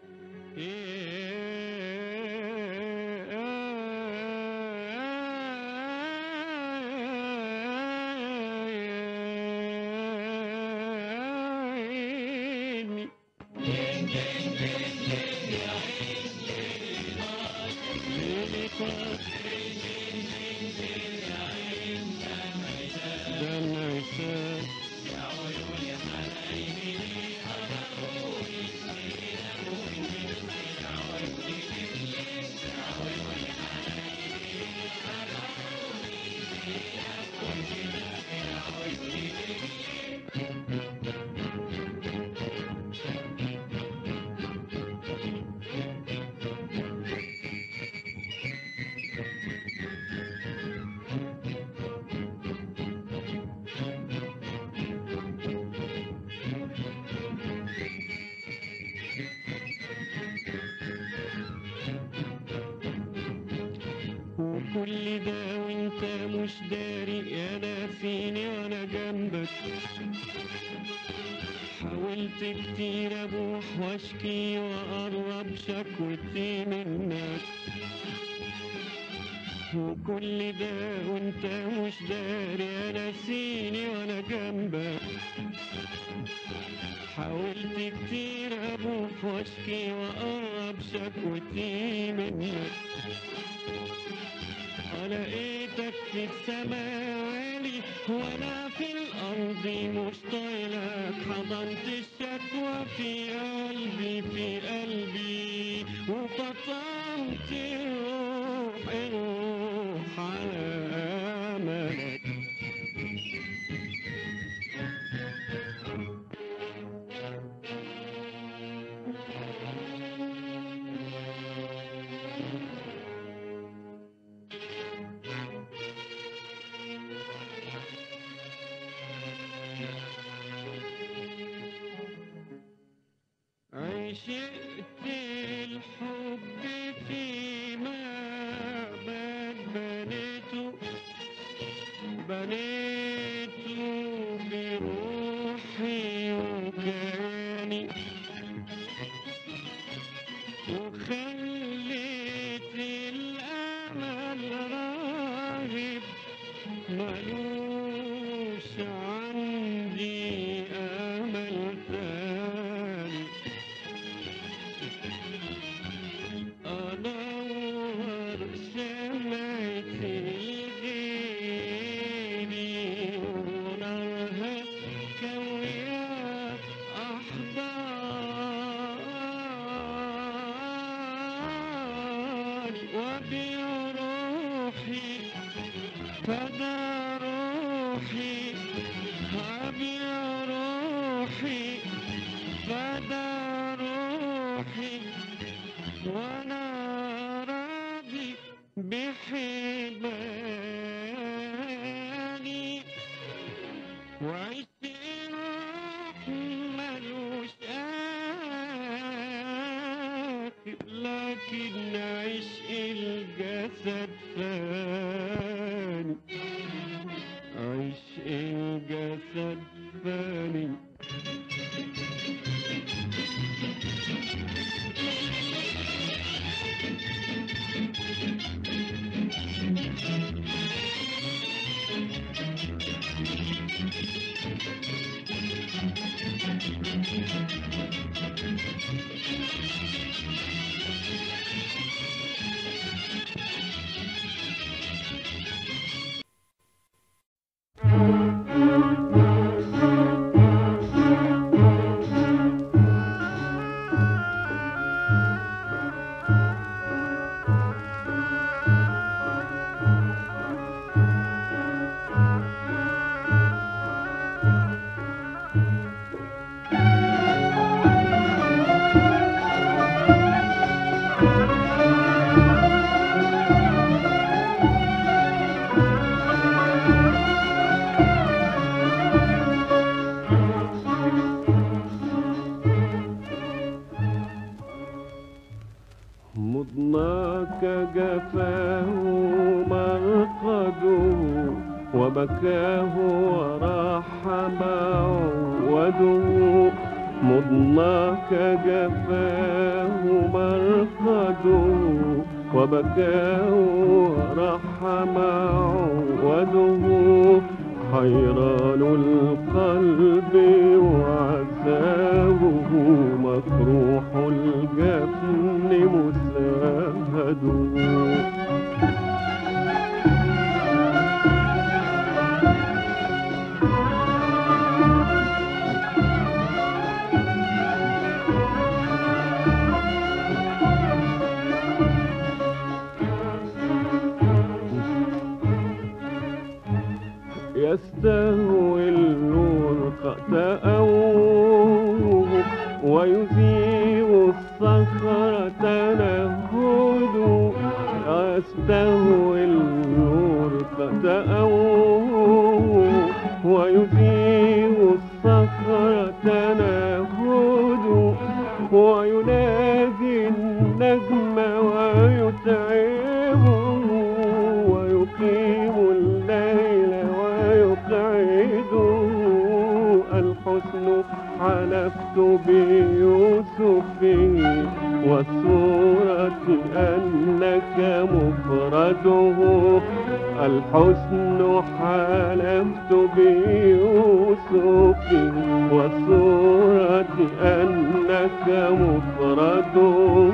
وكل ده وانت مش داري يا ناسيني وانا جنبك حاولت كتير ابوح واشكي واقرب شكوتي منك وكل ده وانت مش داري يا ناسيني وانا جنبك حاولت كتير ابوح واشكي واقرب شكوتي منك لقيتك في السماء عالي وانا في الارض مش طايلك حضنت الشكوى في قلبي في قلبي وفطمت الروح الروح على املك عشقت الحب فيما بد بنيته بنيته بروحي وكياني وخليت الأمل راغب ملوش عندي أمل تاني أنور شمعة الغيري ونارها كوية أحضاني وبيع روحي فدا روحي أبيع روحي فدا روحي وانا راضي بحباني وعشت روح ملوش آخر لكن عشق الجسد مضناك جفاه مرقده وبكاه وراح معوده مضناك جفاه مرقده وبكاه وراح معوده حيران القلب وعذابه مفروح الجفن مساهد يستهوي النور خطأوه ويزيغ الصخرة نهود يستهوي النور خطأوه ويزيغ الصخرة نهود وينادي النجم ويتعبه ويقيم الليل ويقعده الحسن حلفت بيوسف والصورة أنك مفرده الحسن حلفت بيوسف والصورة أنك مفرده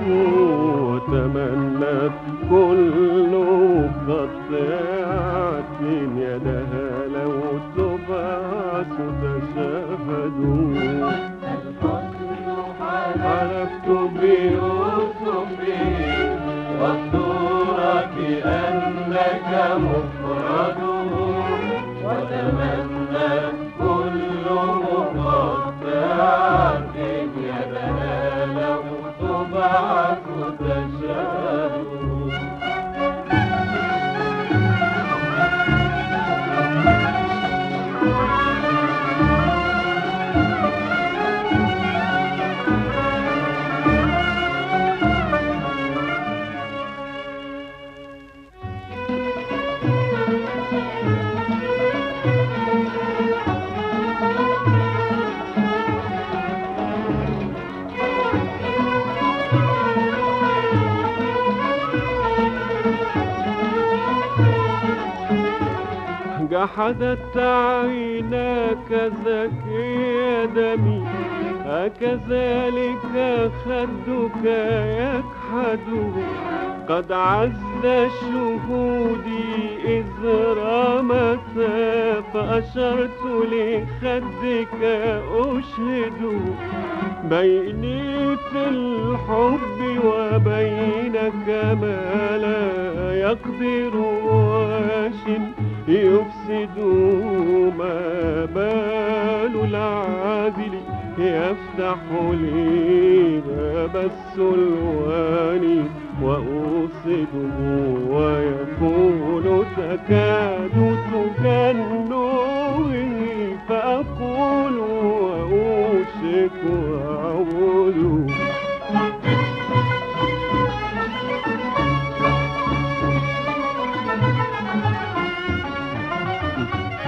وتمنت كل مقطعة يدها لو تبعث تشهد حلفت بيوسف والصورة أنك مفرد وتمنى كل مقطعة يدها لو تبعث تشهد جحدت عيناك زكي دمي أكذلك خدك يكحد قد عز شهودي إذ رمت فأشرت لخدك أشهد بيني في الحب وبينك ما لا يقدر واش يفسد ما بال العادل يفتح لي باب السلوان وأوصده ويقول تكاد تجنني فأقول وأوشك أعود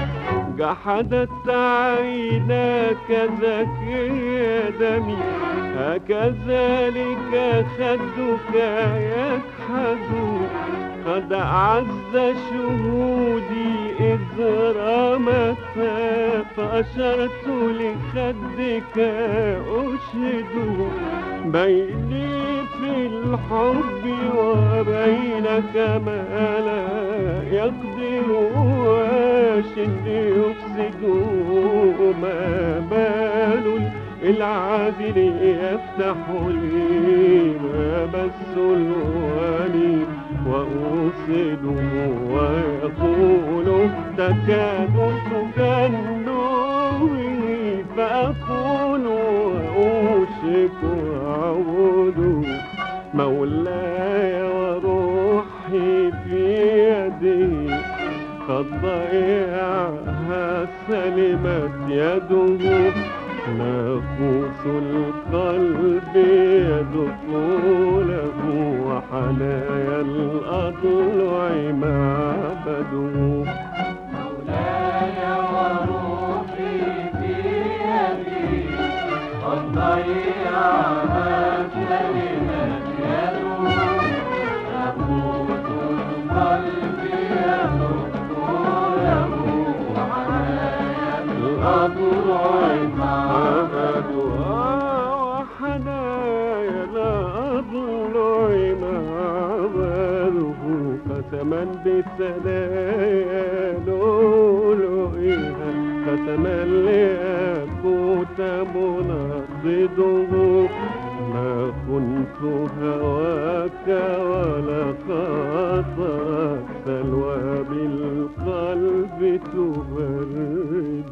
جحدت عيناك زكي دمي هكذلك خدك يكحد قد أعز شهودي إذ رمت فأشرت لخدك أشهد بيني في الحب وبينك ما لا يقدر واش يفسد ما بال العادل يفتح لي باب السلوان وأوصده ويقول تكاد تجنوي فأقول وأوشك أعود مولاي وروحي في يده قد ضيعها سلمت يده ناقوس القلب يدخل له وحنايا الأضلع معبده الأضلع معبده وحنايا الأضلع معبده قسما بالثنايا لؤلؤها قسما لأكوت منضده ما كنت هواك ولا خاطرت سلوى بالقلب تبرد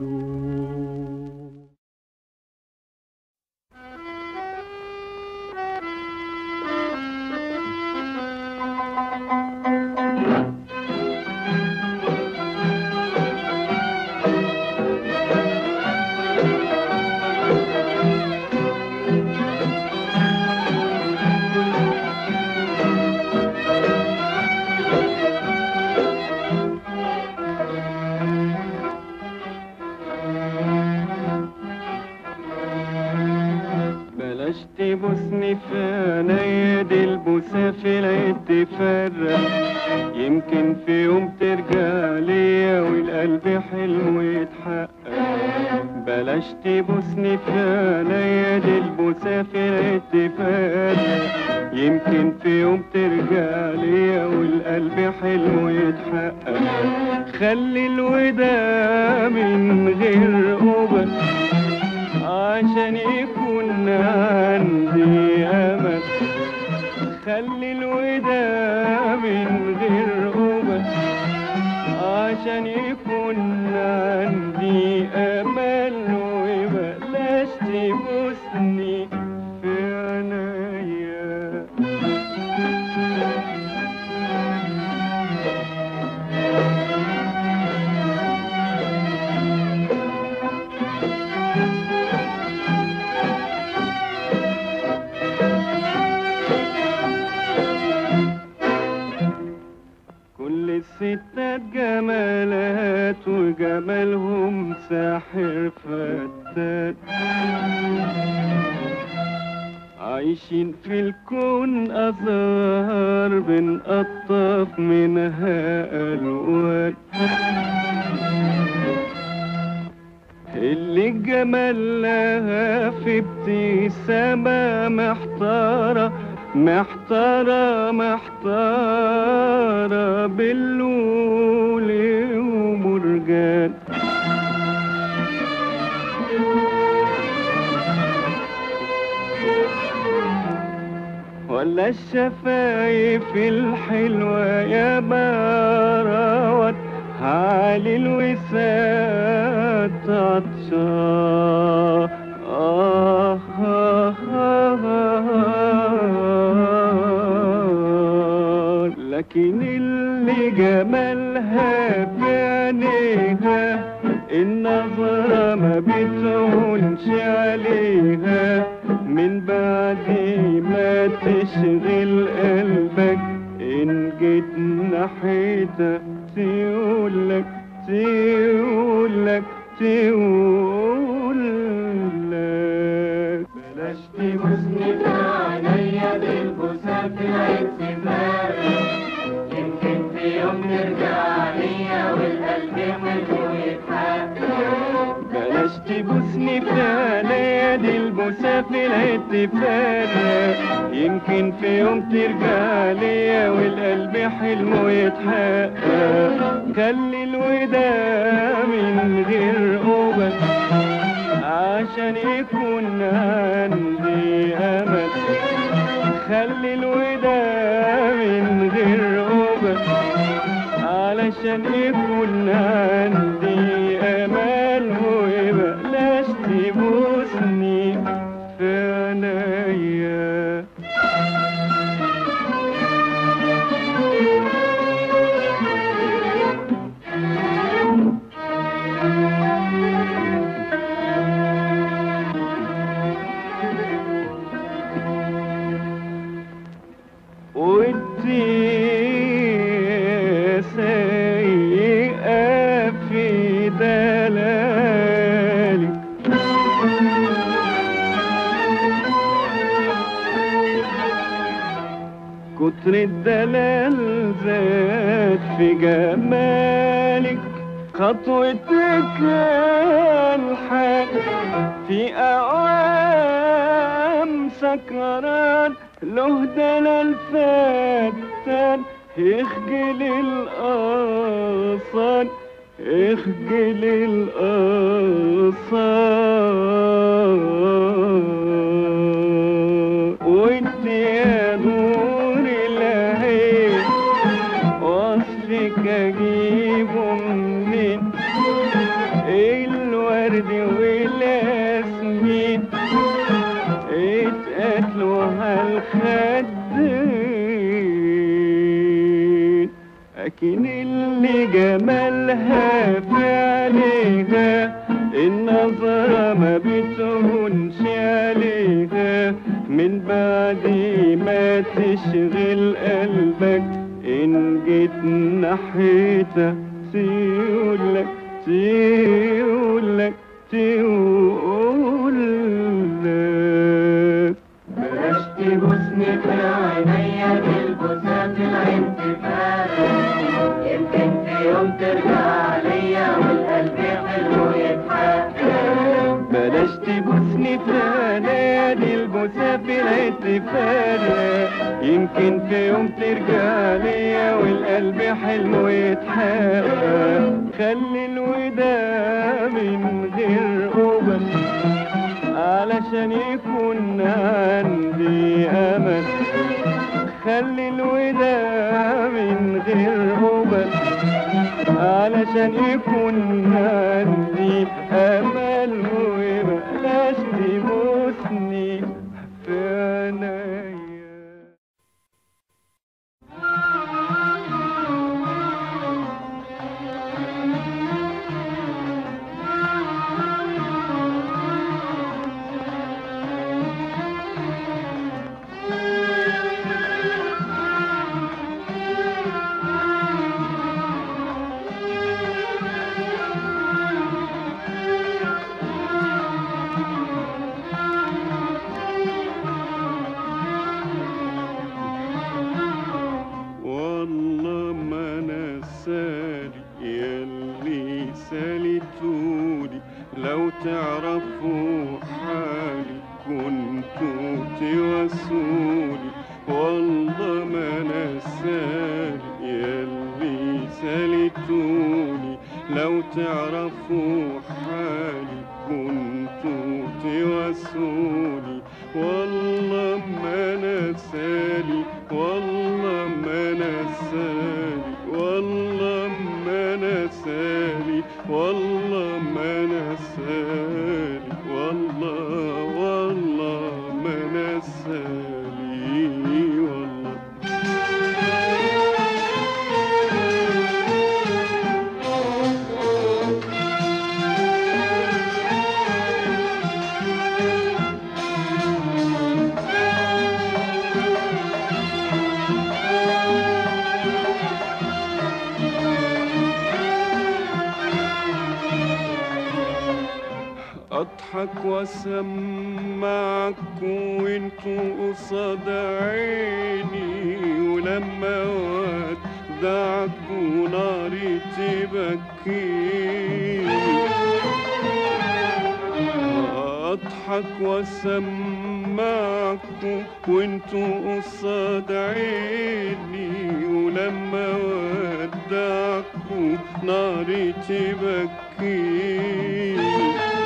بلاش تبوسني في عينيا دي البوسة في العيد تفرق يمكن في يوم ترجع ليا والقلب حلمه يتحقق بلاش تبوسني في عينيا دي البوسة في العيد تفرق يمكن في يوم ترجع ليا والقلب حلمه يتحقق خلي الوداع من غير قبل عشان يكون عندي أمل خلي الوداع من غير قبل عشان يكون عندي أمل وبلاش تبوسني في عينيا كل الستات جمالات وجمالهم ساحر فتات عايشين في الكون أزهار بنقطف منها ألوان اللي الجمال لها في ابتسامة محتارة محتارة محتارة باللول ومرجان ولا الشفايف الحلوة يا باروت علي الوسات عطشان آه آه آه آه لكن اللي جمالها في عينيها النظرة ما بتهونش عليها من بعد ما تشغل قلبك إن جيت ناحيتها تقولك تقولك تقولك بلاش بلاش تبوسني في عينيا دي البوسة في العين سفارة يمكن في يوم ترجع ليا والقلب حلو يتحقق بلاش تبوسني في عينيا دي البوسة في الاتفاق يمكن في يوم ترجع ليا والقلب حلمه يتحقق خلي الوداع من غير قبل عشان يكون عندي امل خلي الوداع من غير قبل علشان يكون عندي امل وبلاش تبوسني في عينيا ودي سيئة في دلالك كتر الدلال زاد في جمالك خطوتك الحق في أوام سكران له دلال فتان اخجل الأصال اخجل الأصال وانت يا نور العين وصفك اجيبه منين الورد والياسمين اتقتلوا هالخدين لكن اللي جمالها في عليها النظرة ما بتهونش عليها من بعد ما تشغل قلبك إن جيت ناحيتها تقولك تقولك تقولك بلاش تبوسني في عينيا بالبوسات العين تفارق يمكن في يوم ترجع ليا والقلب حلو يتحقق بلاش تبوسني في عينيا دي البوسة في العين تفارق يمكن في يوم ترجع ليا والقلب حلو يتحقق خلي الوداع من غير قبل علشان يكون عندي امل خلي الوداع من غير قبل علشان يكون عندي امل وبلاش تبوسني في عينيا والله ما انا سالي يلي سالتولي لو تعرفوا حالي كنتوا توسولي والله ما انا سالي يلي سالتولي لو تعرفوا حالي كنتوا توسولي والله ما انا سالي والله ما انا سالي والله ما انا سالي والله ما انا سالي والله والله ما انا سالي والله اضحك واسمعك وانتوا قصاد عيني ولما ودعك وناري تبكيني اضحك واسمعك وانتوا قصاد عيني ولما ودعك ناري تبكيني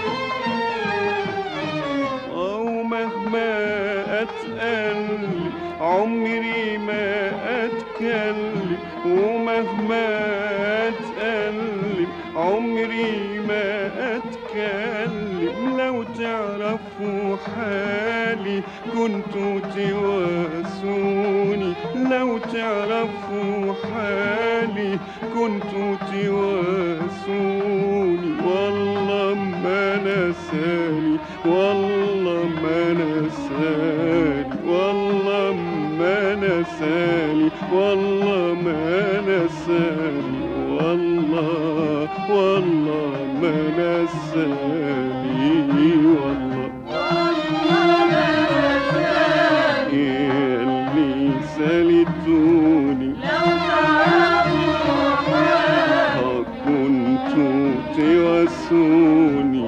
او مهما اتقل عمري ما اتكلم ومهما اتقلب عمري ما اتكلم لو تعرفوا حالي كنتوا تواسوني لو تعرفوا حالي كنتوا تواسوني والله ما نساني والله ما نساني والله ما نساني والله ما نساني والله والله ما نساني والله اللي سالتوني كنتوا تواسوني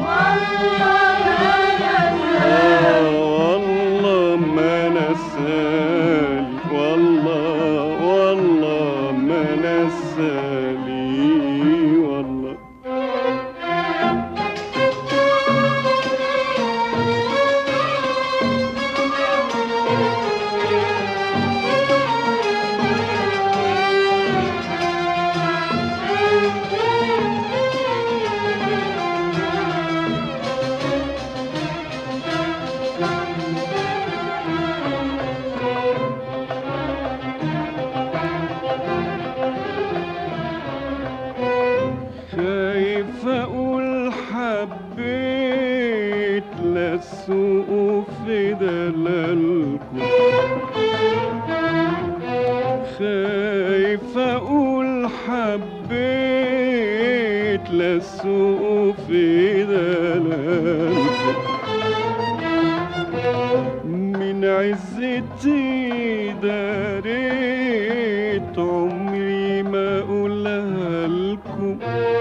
آه والله ما نسالي والله والله ما نسالي والله خايف اقول حبيت للسوق في دلالكم خايف اقول حبيت للسوق في دلالكم من عزتي داريت عمري ما اقولها لكم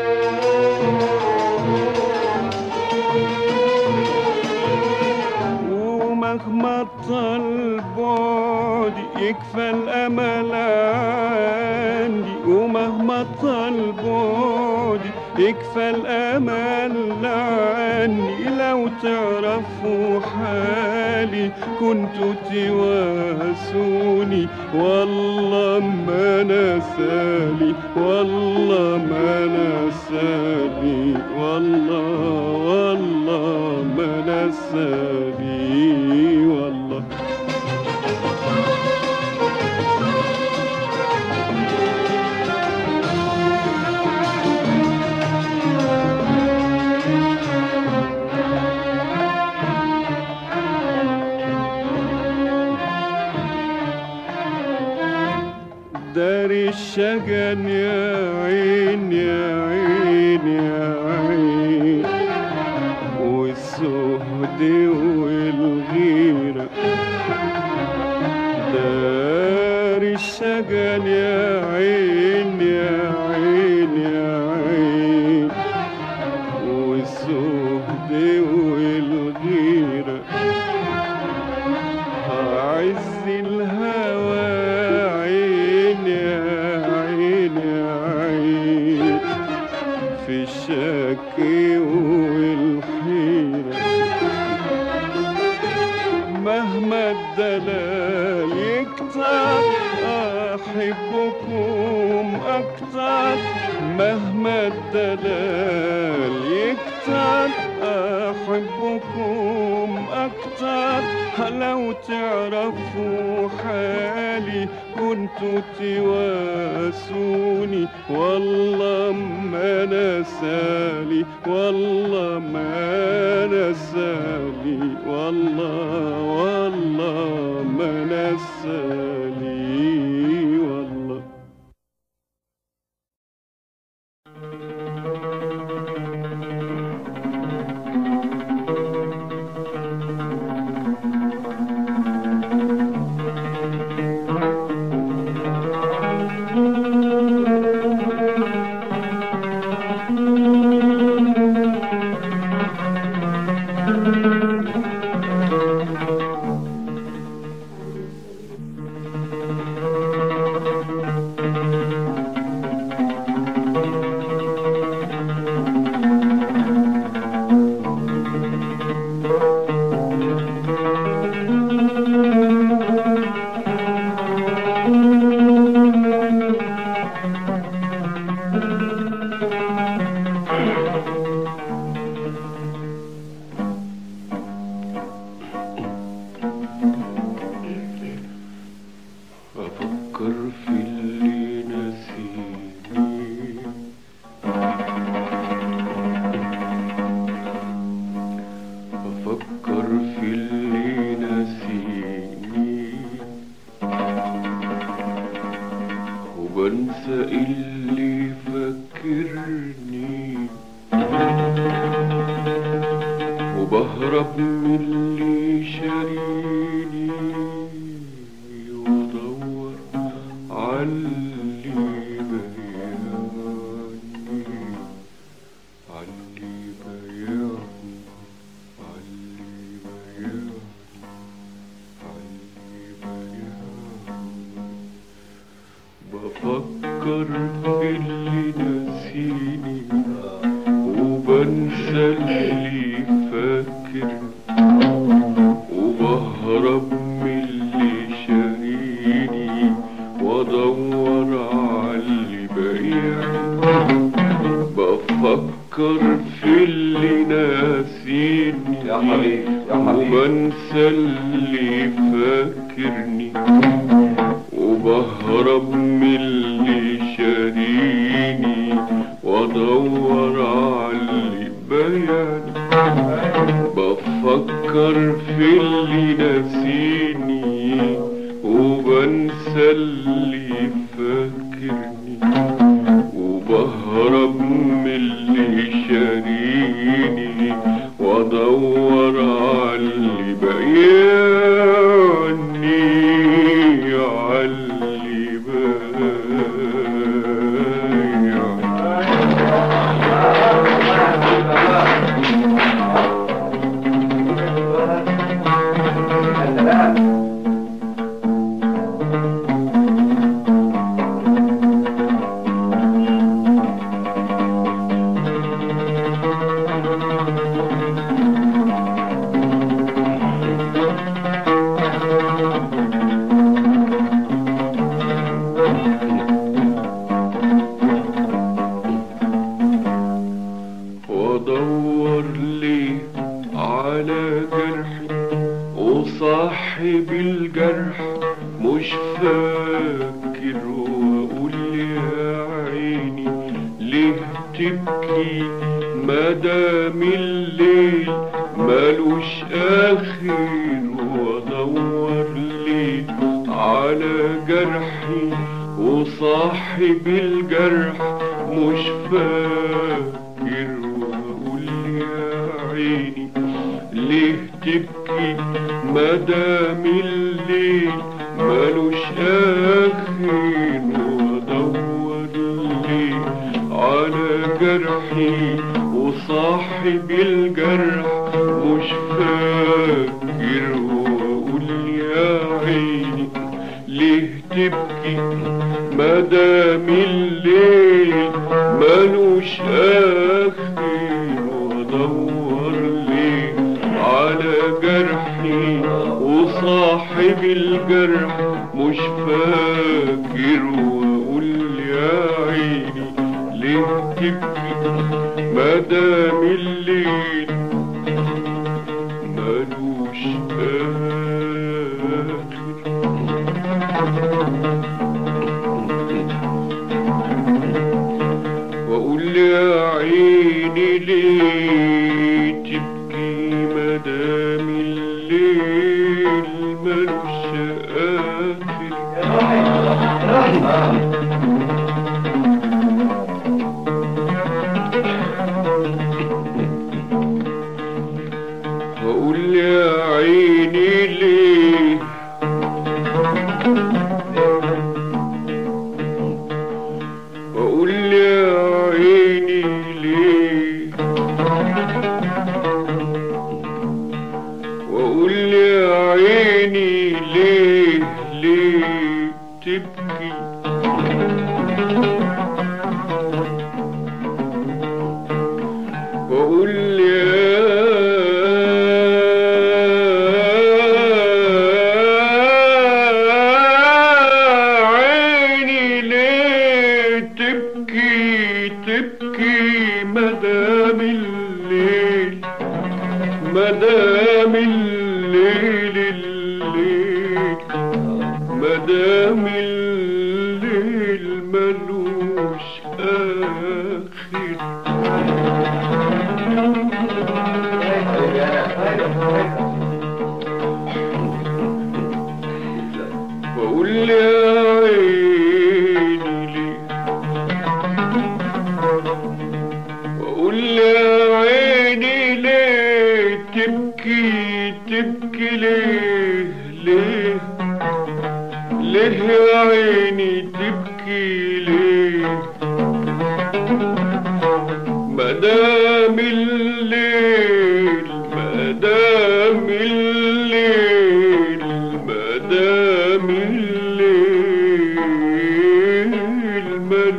ومهما طال بعدي يكفى الامل عندي ومهما طال بعدي يكفى الامل عني لو تعرفوا حالي كنتوا تواسوني والله ما نسالي والله ما نسالي والله والله ما نسالي والله دار الشجن يا عين يا عين يا عين والسهد والغيرة دار الشجن يا عين يا عين يا عين والسهد والغيرة عز الهوى عين يا عين يا عين في الشك والحيرة مهما الدلال يكتر أحبكم أكتر مهما الدلال يكتر أحبكم أكتر لو تعرفوا حالي كنتوا تواسوني والله ما نسالي والله ما نسالي والله والله ما نسالي والله بفكر في اللي ناسيني وبنسى اللي فاكر وبهرب من اللي شاريني وادور على اللي بايعني بفكر في اللي ناسيني يا حبيبي، يا حبيبي. وبنسى اللي فاكرني وبهرب من اللي شاريني وادور على اللي بايعني بفكر في اللي ناسيني وبنسى اللي فاكرني وبهرب من اللي شاريني وادور على اللي بياني على اللي بياني وادور لي على جرحي وصاحب الجرح مش فاكر واقول يا عيني ليه تبكي مدام الليل ملوش اخر وادور لي على جرحي وصاحب الجرح مش فاكر واقول يا عيني ليه تبكي مدام الليل ملوش اخر وادور لي على جرحي وصاحب الجرح مش فاكر واقول يا عيني ليه تبكي مدام الليل ملوش اخر وادور لي على جرحي وصاحب الجرح مش فاكر واقول يا عيني ليه تبكي مدام الليل ملوش آخر واقول يا عيني ليه تبكي مدام الليل ملوش اخر واقول يا عيني ليه واقول يا عيني ليه واقول يا عيني ليه ليه تبكي واقول يا عيني ليه تبكي تبكي مدام الليل مدام الليل الليل مدام الليل ملوش آخر واقول يا عيني ليه واقول يا عيني ليه تبكي تبكي ليه ليه ليه يا عيني تبكي ليه مدام الليل مدام الليل مدام الليل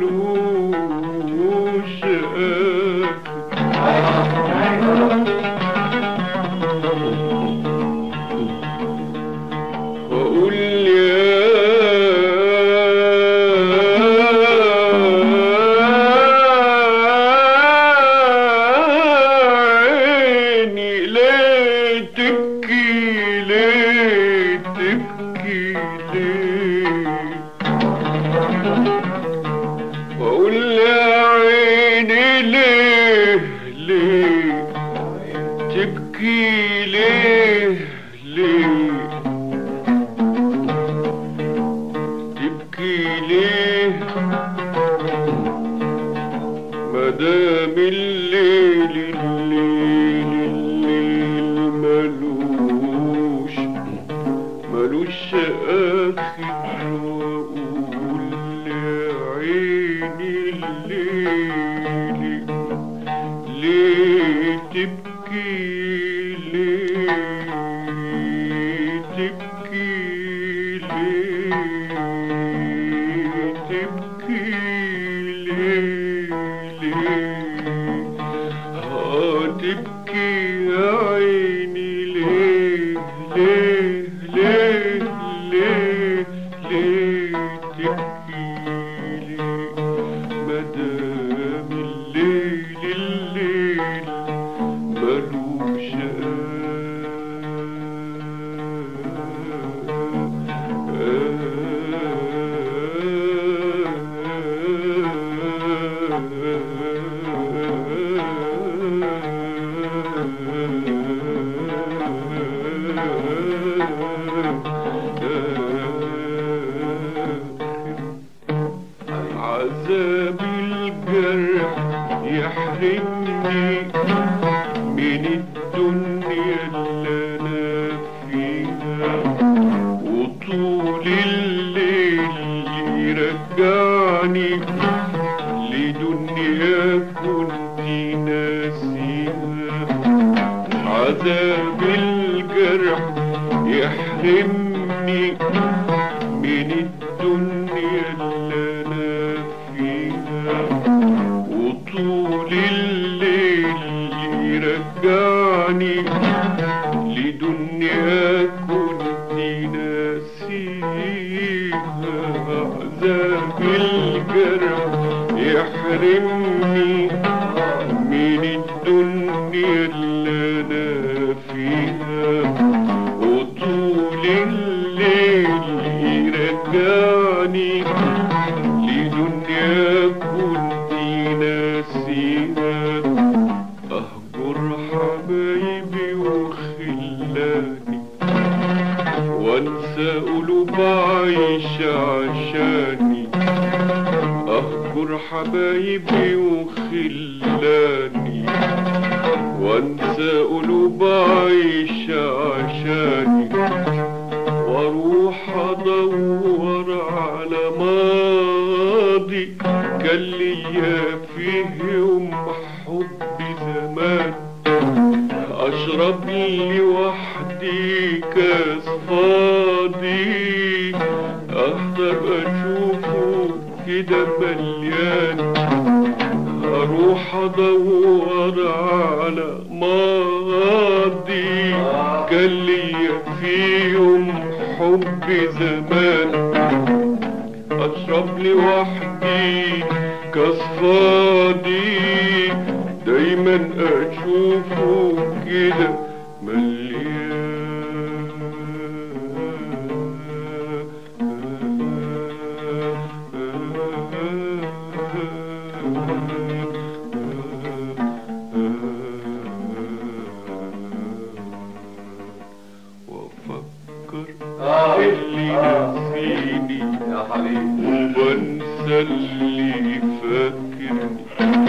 ملوش آخر وأقول لعيني الليل ليه تبكي ليه تبكي ليه تبكي ليه ليه اه تبكي يا عيني ليه ليه ليه ليه ليه تبكي ليه مدام الليل الليل ملوش عذاب الجرح يحرمني من الدنيا اللي انا فيها وطول الليل يرجعني لدنيا كنت ناسيها عذاب الجرح يحرمني من الدنيا اللي انا فيها وطول الليل يرجعني لدنيا كنت ناسيها عذاب الجرح يحرمني من الدنيا اللي انا فيها وطول الليل يرجعني لدنيا كنت ناسيها اهجر حبايبي وخلاني وانسى قلوب عايشة عشاني اهجر حبايبي وخلاني وانسى قلوب عايشة عشاني واروح ادور على ماضي كان ليا فيه يوم حب زمان اشرب لي وحدي كاس فاضي اقدر اشوفه كده مليان اروح ادور على ماضي كان ليا فيهم حب زمان اشرب لي وحدي كاس فاضي دايما اشوفه كده مليان وافكر اللي نسيني يا حبيبي وبنسى اللي فاكرني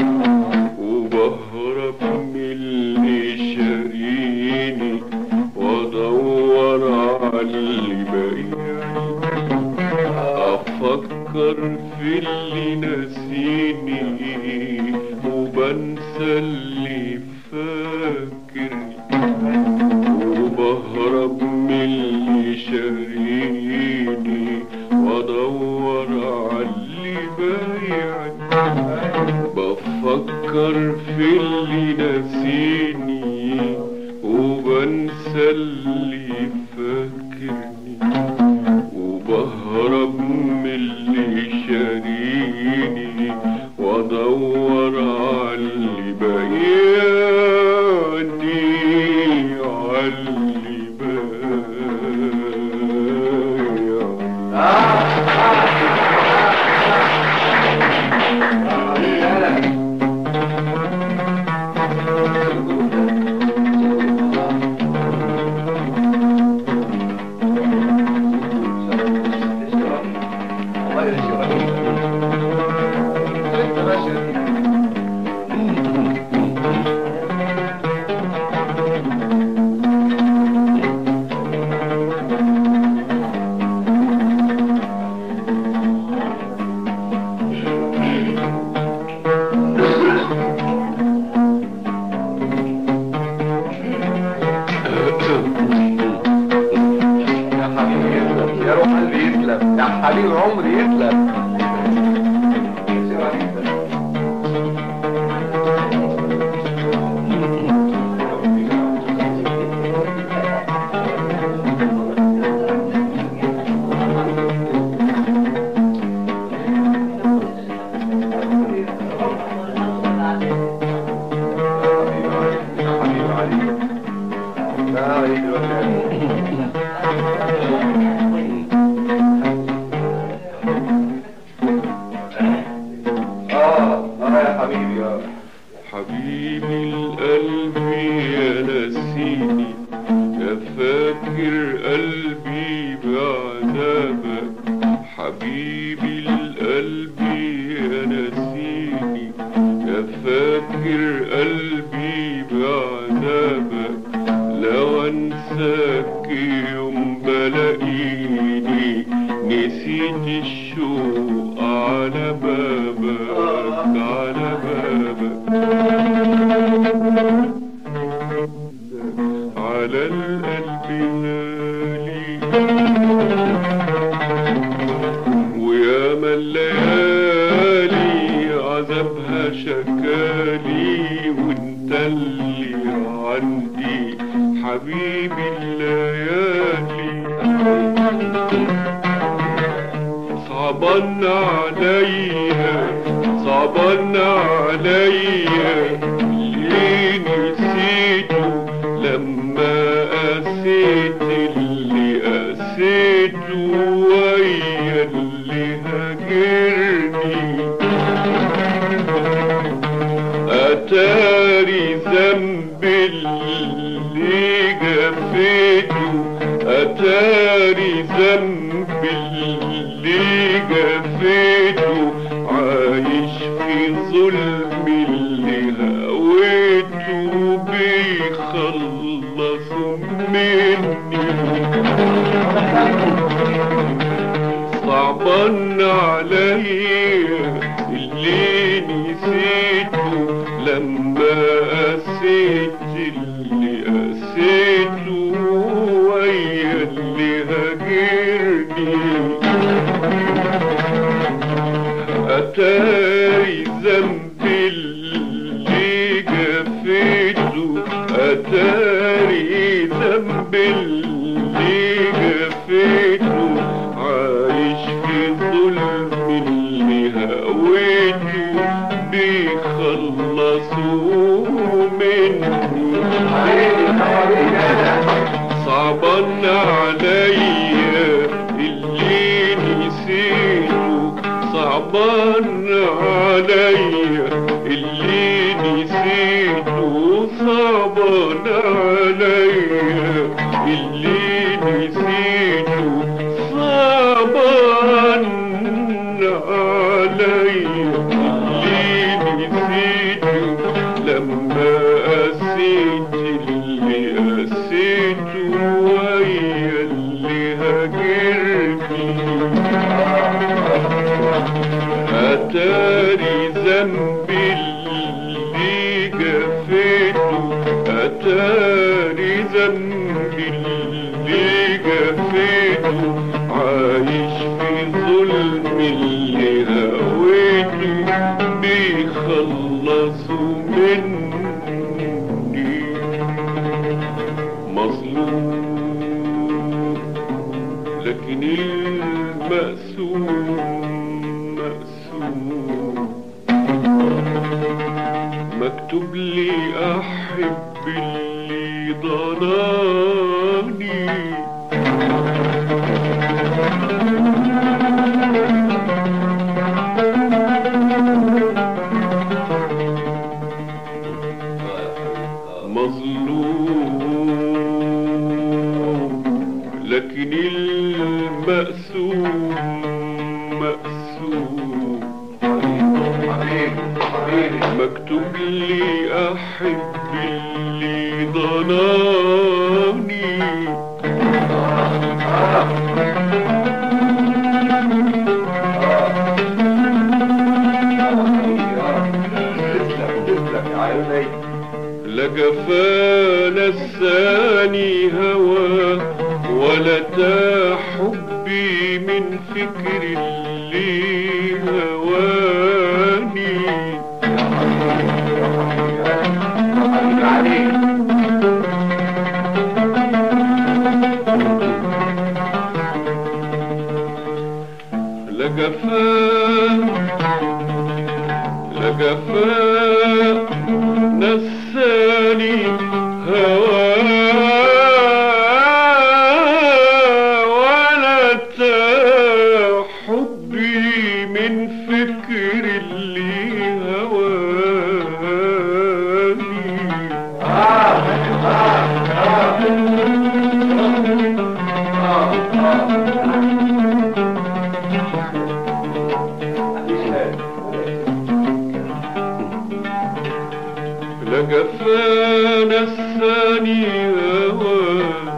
وبهرب من اللي شاريني وادور على اللي بايعني افكر في اللي ناسيني وبنسى اللي فاكرني وبهرب من اللي شاريني وادور على اللي بايعني بفكر في اللي ناسيني وبنسى اللي فاكرني وبهرب من اللي شاريني وادور على اللي بايعني على اللي بايعني يا روح قلبي يسلم يا حبيب عمري يسلم حبيب علي لا عليك دلوقتي اه اه يا حبيبي اه حبيبي القلب يا نسيني يا فاكر قلبي بعذابك حبيبي القلب يا نسيني يا فاكر قلبي بعذابك لو انساك يوم بلاقيني نسيت الشوق على بابك على بابك على القلب غالي ويا ما الليالي عذابها شكالي وانت اللي عندي حبيبي الليالي صعبان عليا صعبان عليا ليه نسيته لما قسيت اللي قسيته ويا اللي هاجرني أتاري ذنب اللي جفيته أتاري ذنب اللي جفيته عايش في ظلم اللي هويته بيخلص مني صعبان عليا اللي نسيته لما قسيت اللي قسيته ويا اللي هاجرني أتاري ذنب اللي جفيته أتاري ذنب اللي جفيته عايش في ظلم اللي هويته بيخلصوا مني صعبان عليا اللي نسيته صعبان عليا اللي نسيته صعبان عليا اللي نسيته صعبان عليا اللي نسيته لما قسيت اللي قسيته ويا اللي هاجرني أتاري ذنب اللي جفيته أتاري ذنب اللي جفيته عايش في ظلم اللي هويته بيخلصوا مني مظلوم لكن المقسوم مقسوم مكتوب لي احب اللي ضناني مظلوم لكن المقسوم مقسوم مكتوب لي احب اللي ضناني لا جفانا الثاني هوى ولا تاني حبي من فكر اللي هواني حبيبي عليك لجفاء لجفاء نساني هواه ولا تاه حبي من فكر اللي هواني لجفا نساني هواه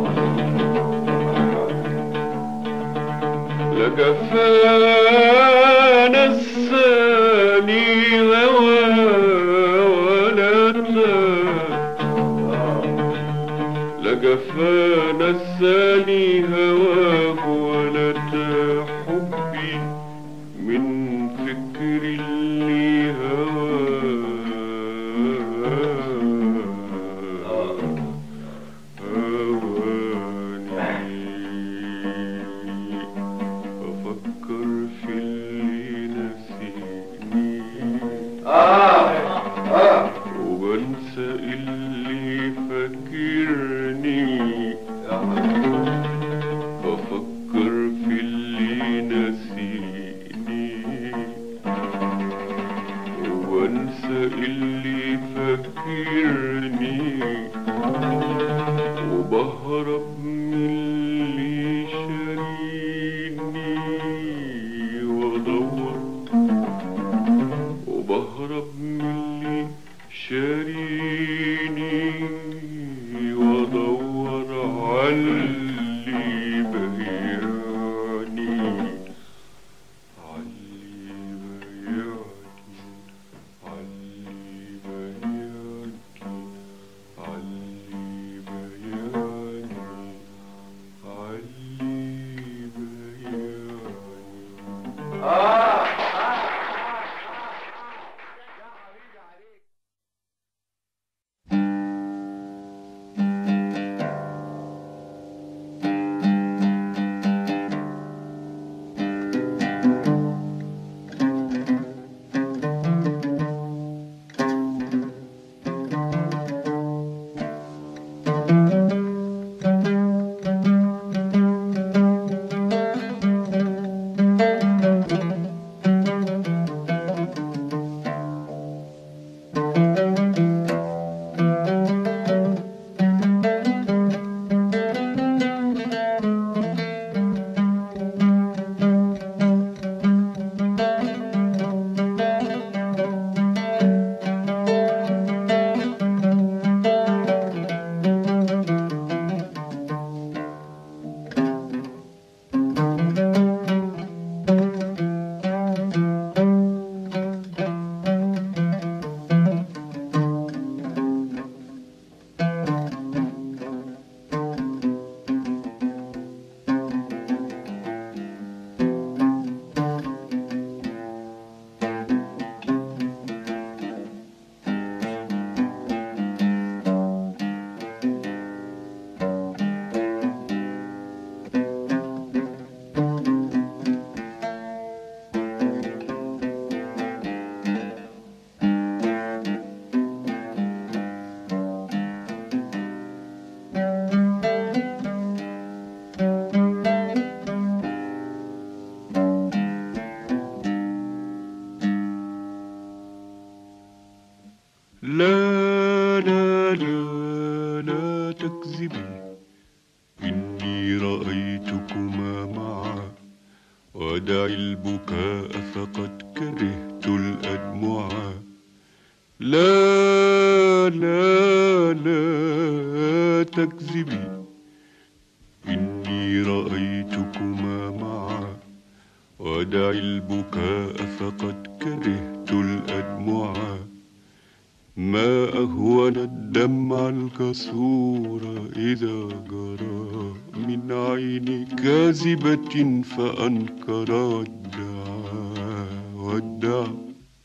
لجفا نساني هواه ولا تاه لجفا نساني هواه ولا حبي من فكر اللي هواه هواني أفكر في اللي نسيني اه اه وبنسى اللي فاكرني بفكر في اللي نسيني وبنسى اللي فاكرني وبهرب من اللي شاريني وادور وبهرب من اللي شاريني وادور على اللي بيعني علي بيعني علي بيعني علي بيعني علي بيعني لا لا لا لا تكذبي إني رأيتكما معا ودع البكاء فقد كرهت الأدمعا لا لا لا تكذبي إني رأيتكما معا ودع البكاء فقد كرهت الأدمعا ما أهون الدمع الكسور إذا جرى من عين كاذبة فأنكر الدعاء والدعاء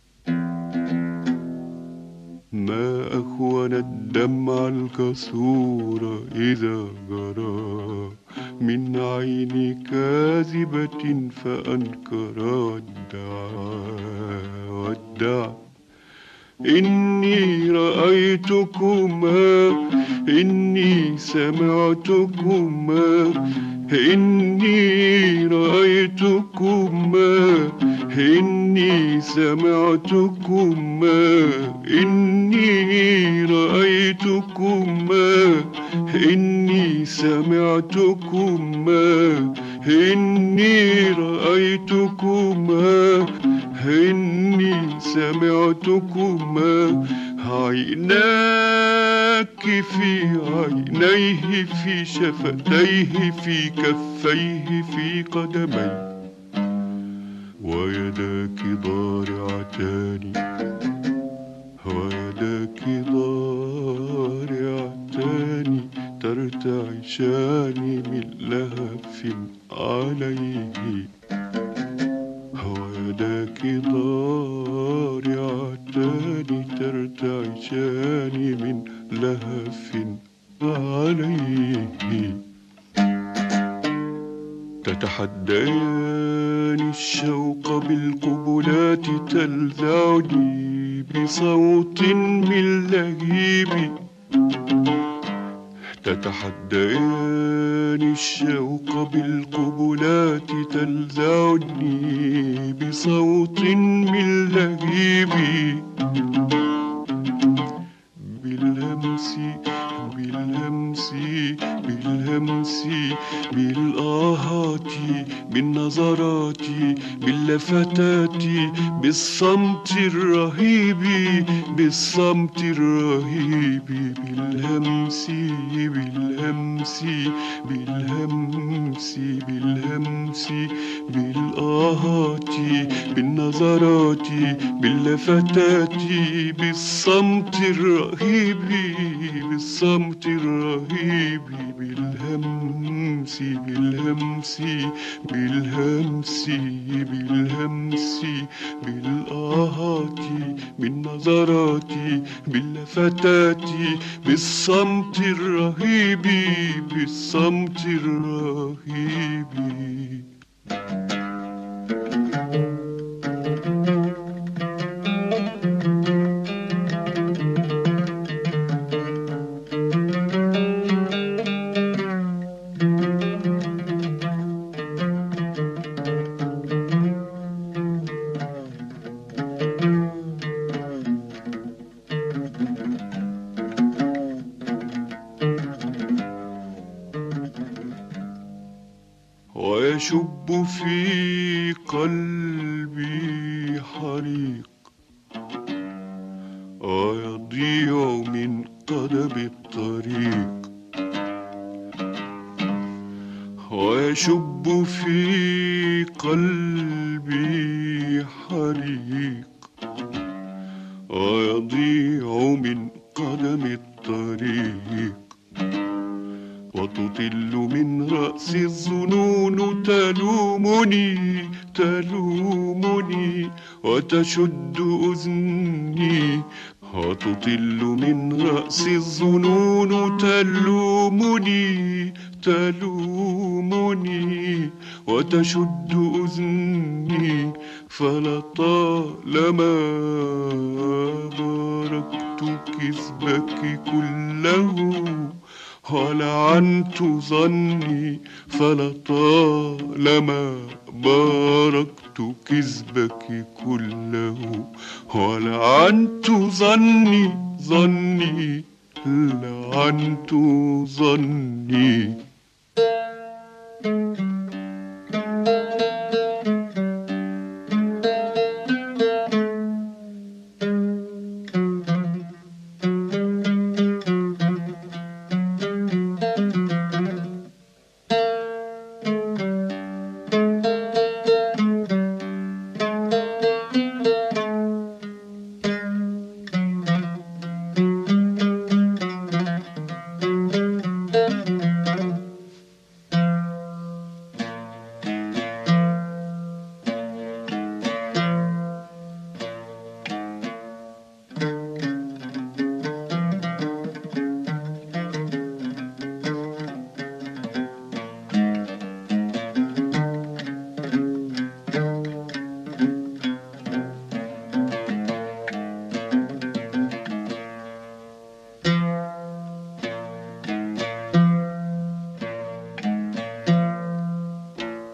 ما أهون الدمع الكسور إذا جرى من عين كاذبة فأنكر الدعاء والدعاء إني رأيتكما إني سمعتكما إني رأيتكما إني سمعتكما إني رأيتكما إني سمعتكما إني رأيتكما إني سمعتكما عيناك في عينيه في شفتيه في كفيه في قدميه ويداك ضارعتان ويداك ضارعتان ترتعشان من لهف عليه ويداك ضارعتان ترتعشان من لهف عليه تتحديان الشوق بالقبلات تلذعني بصوت من لهيب تتحديان الشوق بالقبلات تلذعني بصوت من لهيب بالهمس بالهمس بالهمس بالآهات بالنظرات باللفتات بالصمت الرهيب بالصمت الرهيب بالهمس بالهمس بالهمس بالهمس بالآهات بالنظرات باللفتات بالصمت الرهيب بالصمت الرهيب بالهمس بالهمس بالهمس بالهمس بالآهات بالنظرات باللفتات بالصمت الرهيب بالصمت الرهيب ويشب في قلبي حريق ويضيع من قدم الطريق ويشب في قلبي حريق ويضيع من قدم الطريق وتطل من رأس الظنون تلومني تلومني وتشد أذني وتطل من رأس الظنون تلومني تلومني وتشد أذني فلطالما باركت كذبك كله ولعنت ظني فلطالما باركت كذبك كله ولعنت ظني ظني لعنت ظني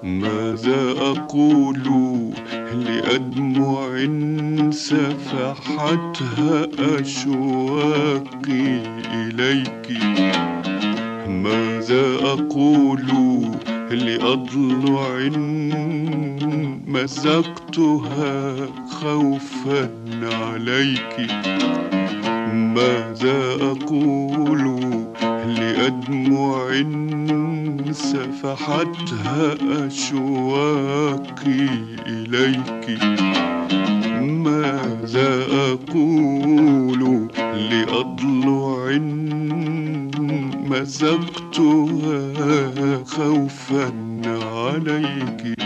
ماذا أقول لأدمع سفحتها أشواقي إليك ماذا أقول لأضلع مزقتها خوفا عليك ماذا أقول لأدمع سفحتها أشواقي إليك ماذا أقول لأضلع مزقتها خوفا عليك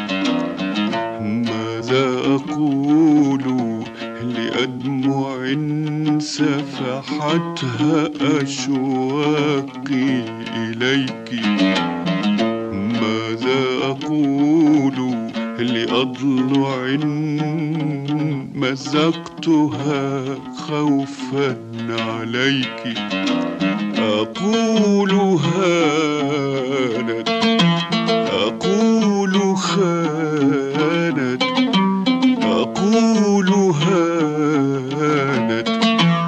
ماذا أقول لأدمع سفحتها أشواقي إليك ماذا أقول لأضلع مزقتها خوفا عليك أقول هانت أقول خانت أقول هانت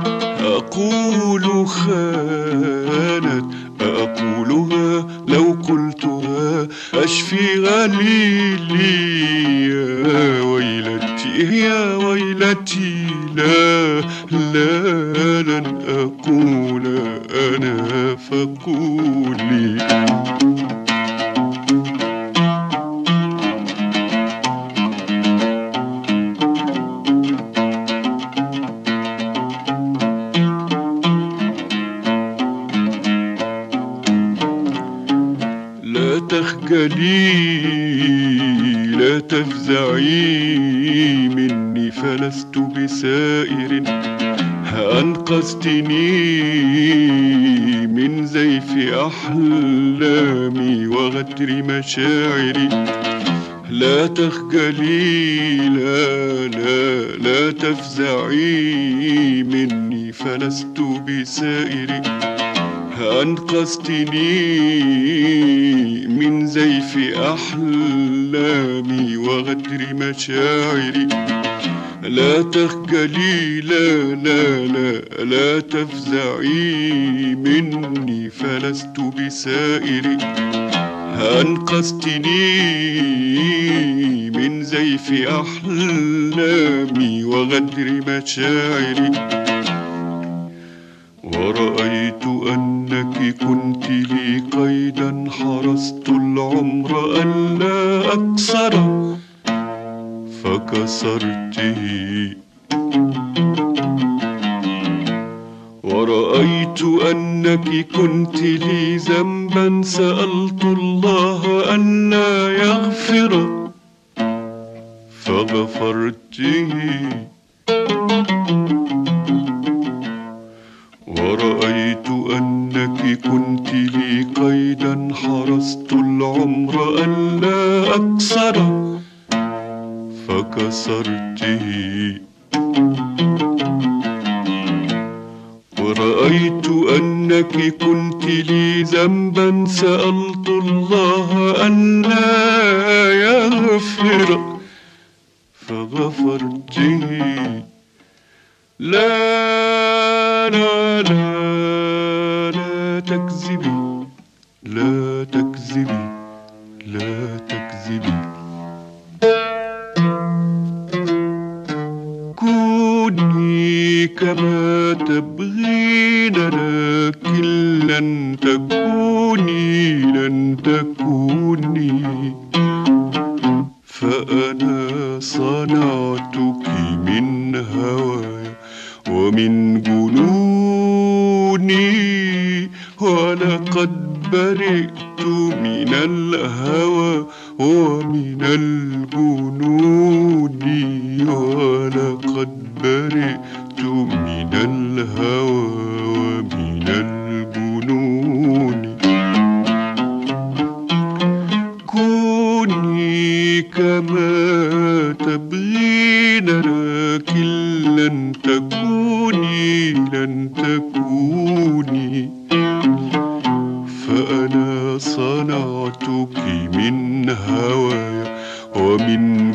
أقول خانت أقولها لو قلتها أشفي غليلي يا ويلتي يا ويلتي لا لا لن أقول أنا فقولي لا تخجلي لا تفزعي مني فلست بسائر أنقذتني من زيف أحلامي وغدر مشاعري لا تخجلي لا لا لا تفزعي مني فلست بسائر أنقذتني من زيف أحلامي وغدر مشاعري لا تخجلي لا لا لا لا تفزعي مني فلست بسائر أنقذتني من زيف أحلامي وغدر مشاعري ورأيت أنك كنت لي قيدا حرست العمر ألا أكسر فكسرته ورأيت أنك كنت لي ذنبا سألت الله أن لا يغفر فغفرته ورأيت أنك كنت لي قيدا حرست العمر ألا أكسر فكسرته ورأيت أنك كنت لي ذنبا سألت الله أن لا يغفر فغفرته لا لا لا لا تكذبي لا تكذبي لا تكذبي كوني كما تبغين لكن لن تكوني لن تكوني فأنا صنعتك من هواي ومن جنوني ولقد برئت من الهوى ومن الجنون ولقد برئت من الهوى ومن الجنون كوني كما تبغين لكن لن تكوني لن تكوني فأنا صنعتك من هوايا ومن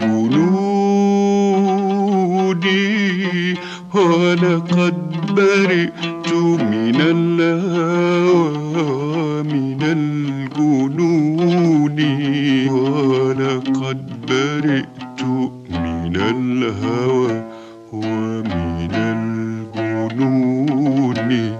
جنودي ولقد برئت من الهوى من الجنون ولقد برئت من الهوى ومن الجنون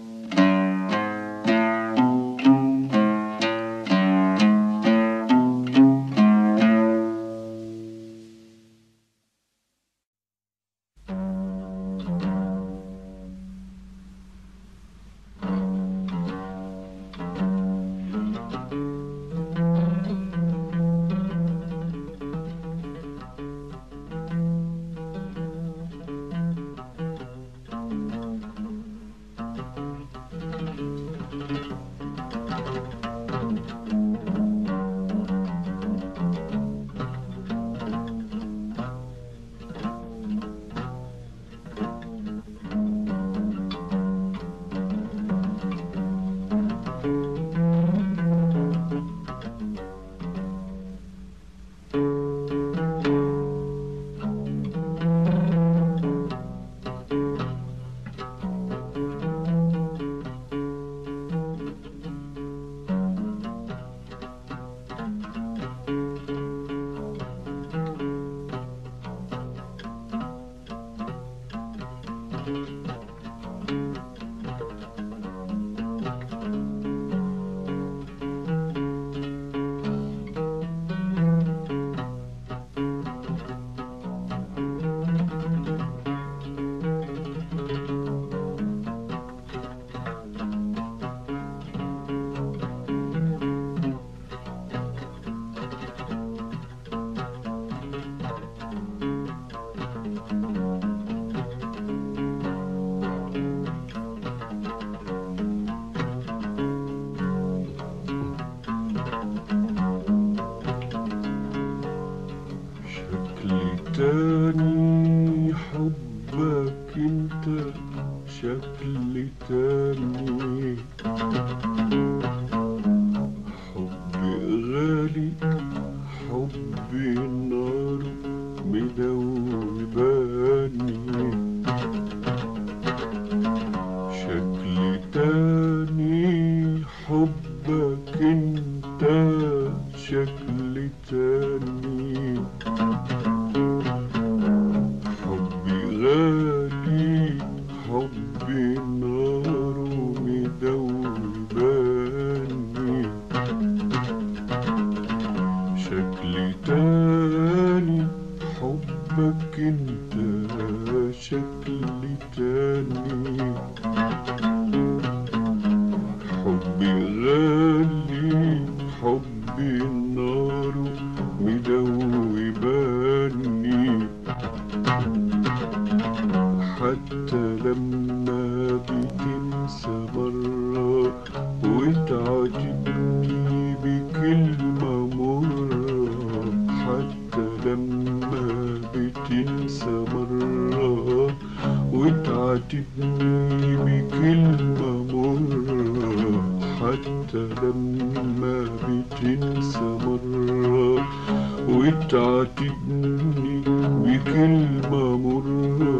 شكل تاني حبك انت شكل تاني حب غالي حب النار مدوباني شكل تاني حبك انت شكل تاني حبي غالي حبي نار مدوباني شكل تاني حبك انت شكل تاني حبي غالي حبي النار مدوباني حتى لما بتنسى مرة وتعاتبني بكلمة مرة حتى لما بتنسى مرة وتعاتبني بكلمة مرة حتى لما بتنسى مرة وتعاتبني بكلمة مرة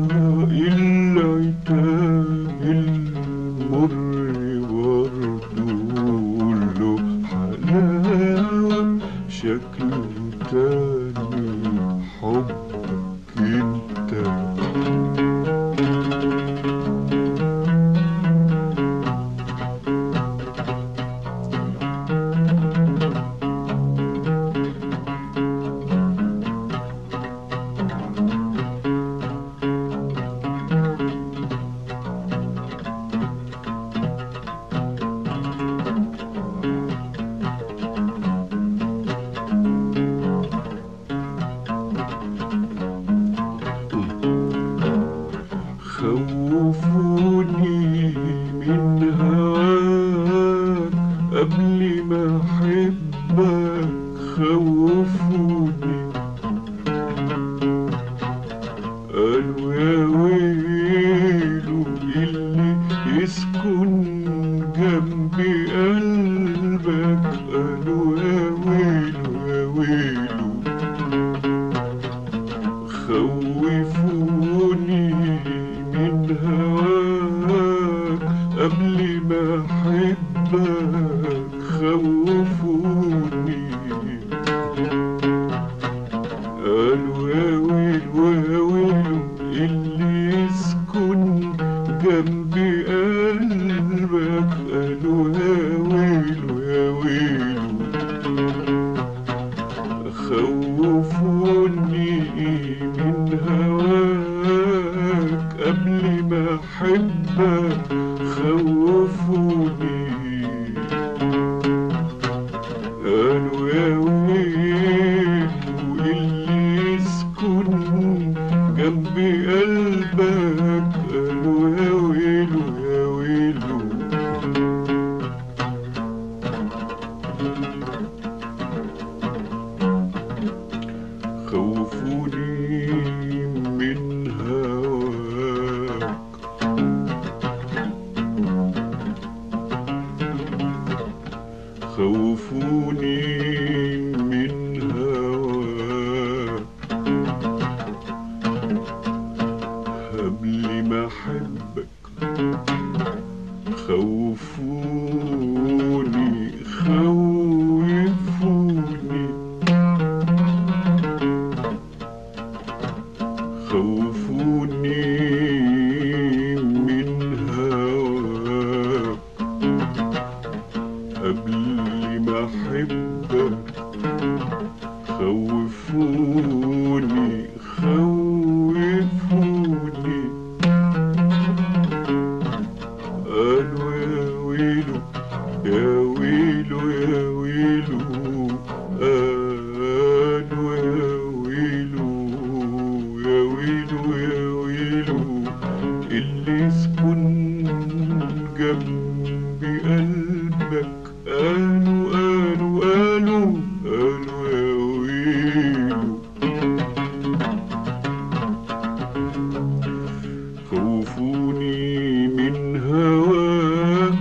العتاب المر برضو له حلاوة شكل تاني حبك انت خوفوني من هواك قبل ما احبك خوفوني قالوا يا ويلو اللي يسكن جنب قلبك قالوا يا ويلو خوفوني من هواك قبل ما احبك خوفوني قالوا يا ويل واللي يسكن جنب قلبك قالوا يا ويلو يا ويلو خوفوني من هواك خوفوني من هواك قبل ما احبك خوفوني خوفوني خوفوني من هواك قبل ما احبك خوفوني خوفوني قالوا يا ويلو يا ويلو يا ويلو قالوا يا ويلو يا ويلو يا ويلو اللي يسكن جنب قلبك قالوا قالوا قالوا قالوا يا ويلو خوفوني من هواك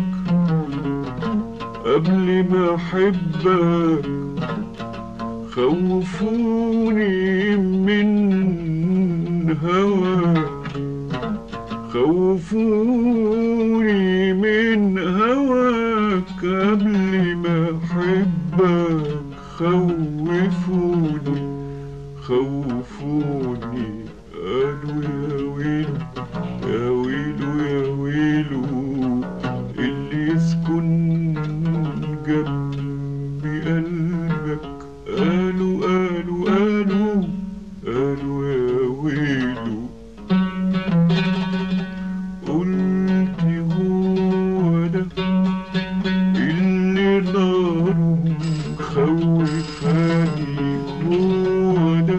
قبل ما احبك خوفوني من هواك خوفوني من هواك قبل ما احبك خوفوني خوفوني قالوا يا ويلو يا ويلو يا ويلو اللي يسكن جنب قلبك قالوا قالوا قالوا قالوا يا ويلو قلت هو ده اللي ناره مخوفاني هو ده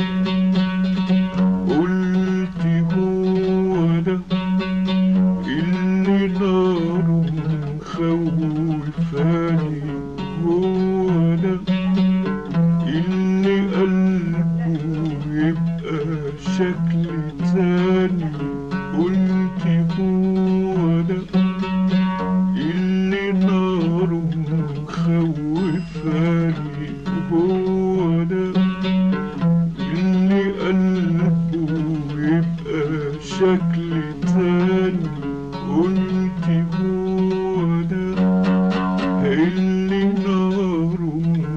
قلت هو ده اللي ناره مخوفاني هو ده اللي قلبه يبقى شكل تاني قلت هو ده اللي ناره مخوفاني هو ده اللي قلبه يبقى شكل تاني قلت هو ده اللي ناره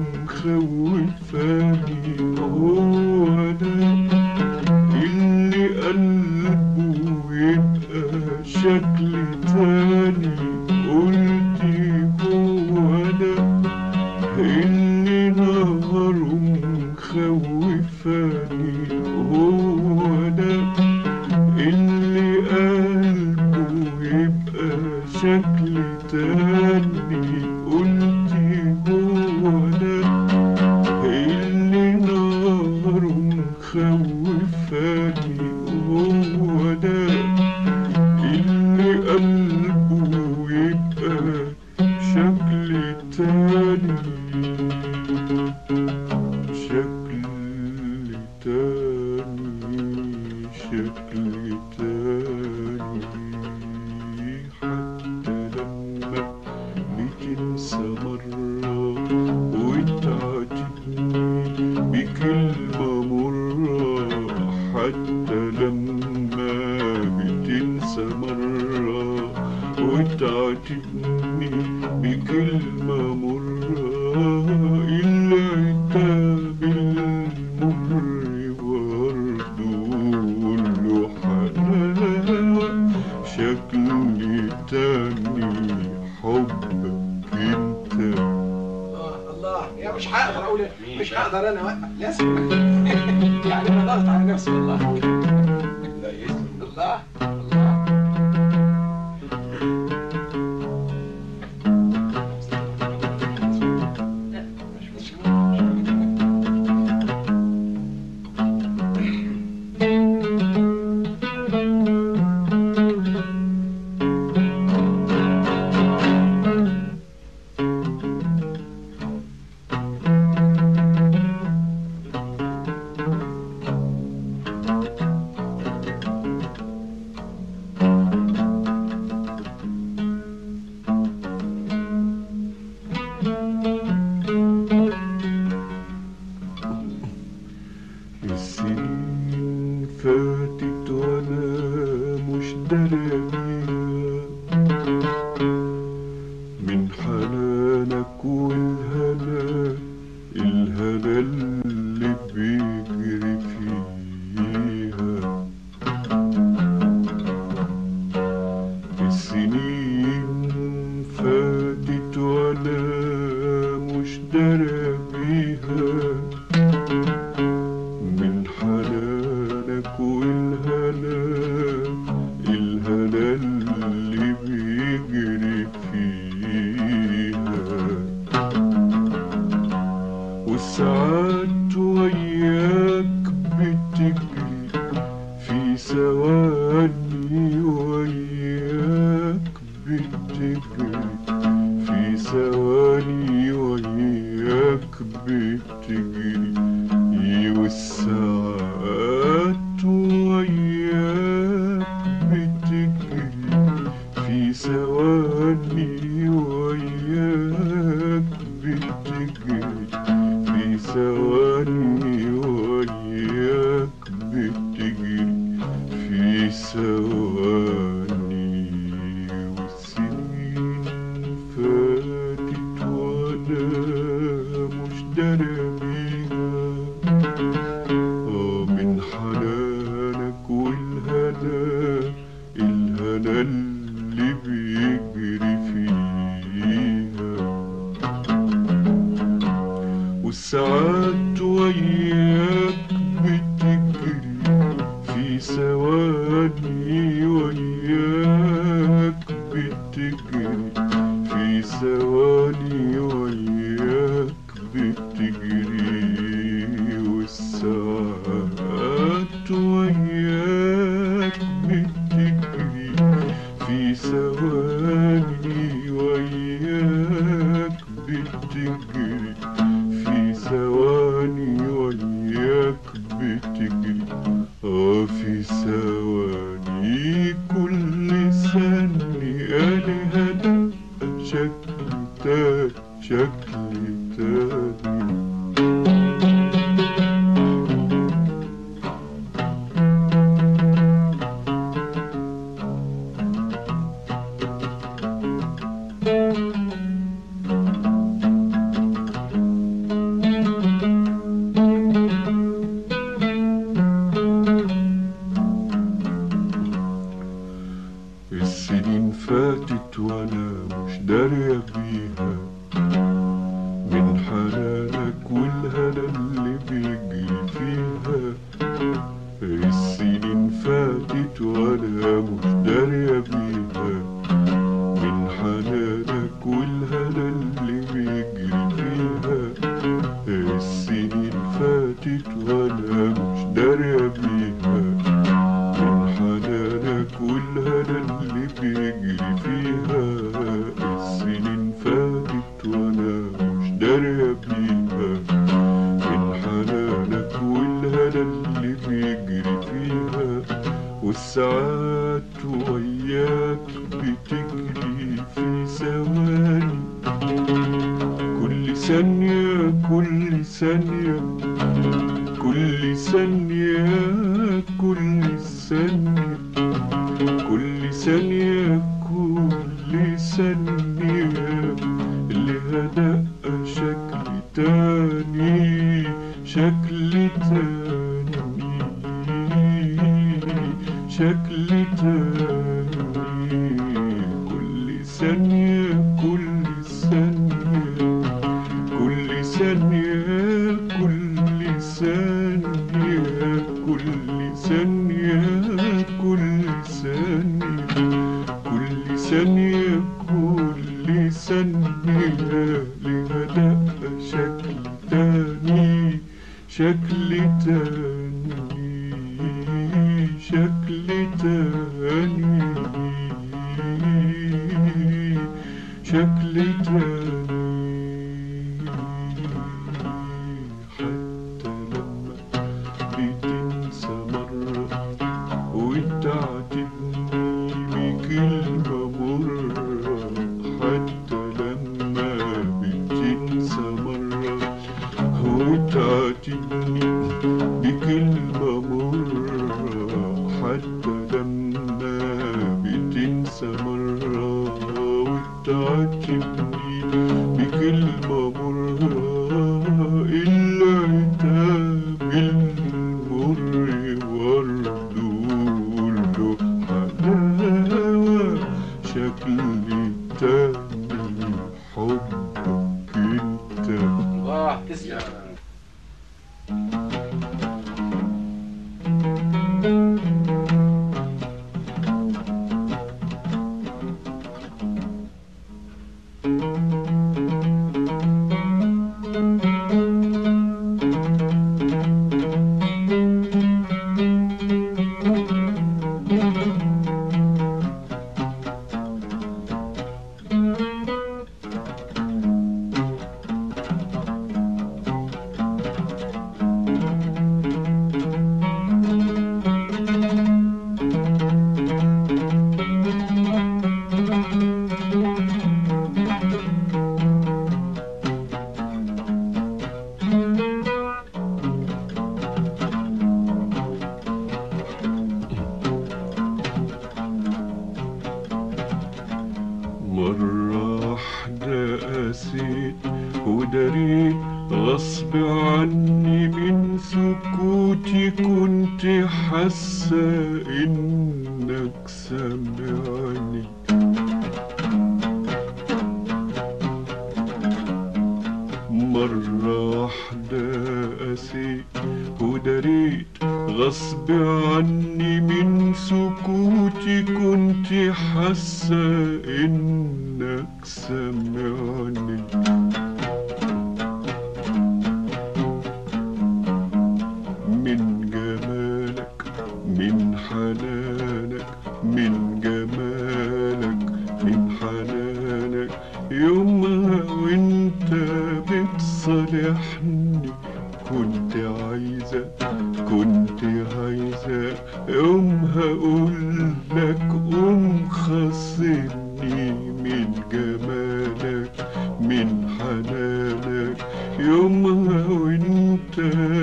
مخوفاني هو ده اللي قلبه يبقى شكل تاني قلت هو ده اللي ناره مخوفاني هو ده اللي قلبه يبقى شكل تاني قلت هو ده اللي ناره مخوفاني هو ده اللي قلبه يبقى شكل تاني شكل تاني هقدر انا اوقف لازم يعني انا ضغط على نفسي والله لا يسلم الله الله مش مشكلة. السنين فاتت وانا مش داري بيها من حنانك والهنا الهنا اللي بيجري فيها السنين فاتت وانا مش داري بيها من حنانك والهنا الهنا اللي بيجري فيها والساعات وياك بتجري في ثواني وياك بتجري في ثواني وياك بتجري والساعات وياك بتجري في ثواني وياك بتجري في ثواني وياك بتجري في ثواني والسنين فاتت وانا مش داري بيها آه من حنانك والهنا الهنا اللي بيجري فيها والساعات وياك بتجري في ثواني وياك بتجري في ثواني وياك بتجري والساعات وياك بتجري في ثواني وياك بتجري في ثواني وياك بتجري اه في ثواني كل ثانية لها دقة شكل تاني شكل تاني السنين فاتت وانا مش داري بيها من حنانك والهنا اللي بيجري فيها السنين فاتت وانا مش داري بيها من حنانك والهنا اللي بيجري فيها السنين فاتت وانا مش داري بيها من حنانك والهنا اللي بيجري فيها السنين فاتت وانا مش داري بيها من حنانك والهنا اللي بيجري فيها والساعات وياك بتجري في ثواني كل ثانية كل ثانية كل ثانية كل ثانية كل ثانية كل ثانية لها دقة شكل تاني شكل تاني شكل تاني كل ثانية كل ثانية كل ثانية كل ثانية كل ثانية كل ثانية كل ثانية كل ثانية لها دقة شكل تاني شكل تاني شكل تاني شكل تاني حتى لما بتنسى مرة وتعاتبني بكلمة مرة حتى لما بتنسى مرة وتعاتبني بكلمة مرة حتى لما بتنسى مرة وتعاتبني بكلمة مرة العتاب المر برضو له حلاوة شكل تاني حبك انت الله تسلم مرة واحدة قاسيت وداريت غصب عني من سكوتي كنت حاسة إنك سامعني مرة واحدة قاسيت وداريت غصب عني من سكوتي كنت حاسة إنك سامعني من جمالك من حنانك من جمالك من حنانك يومها وانت بتصالحني كنت عايزة كنت عايزة يومها اقولك قوم خاصمني من جمالك من حنانك يومها وانت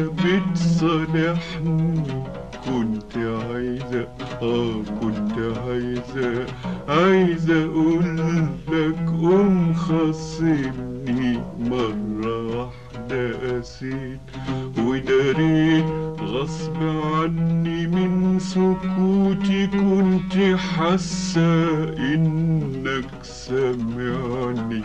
بتصالحني كنت عايزة اه كنت عايزة عايزة اقولك قوم خاصمني مرة واحدة قسيت وداريت غصب عني من سكوتي كنت حاسة انك سامعني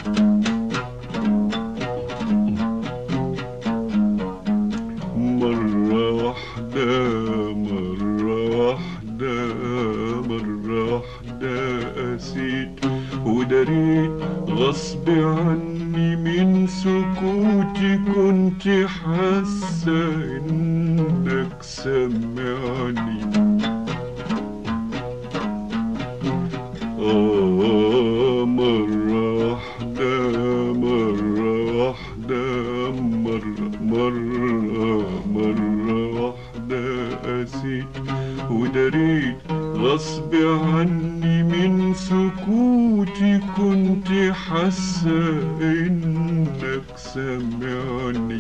مرة واحدة مرة واحدة مرة واحدة قسيت وداريت غصب عني من سكوتي كنت حاسة إنك سامعني آه مرة واحدة مرة واحدة مرة مرة مرة واحدة قسيت وداريت غصب عني من سكوتي كنت حاسة إنك سامعني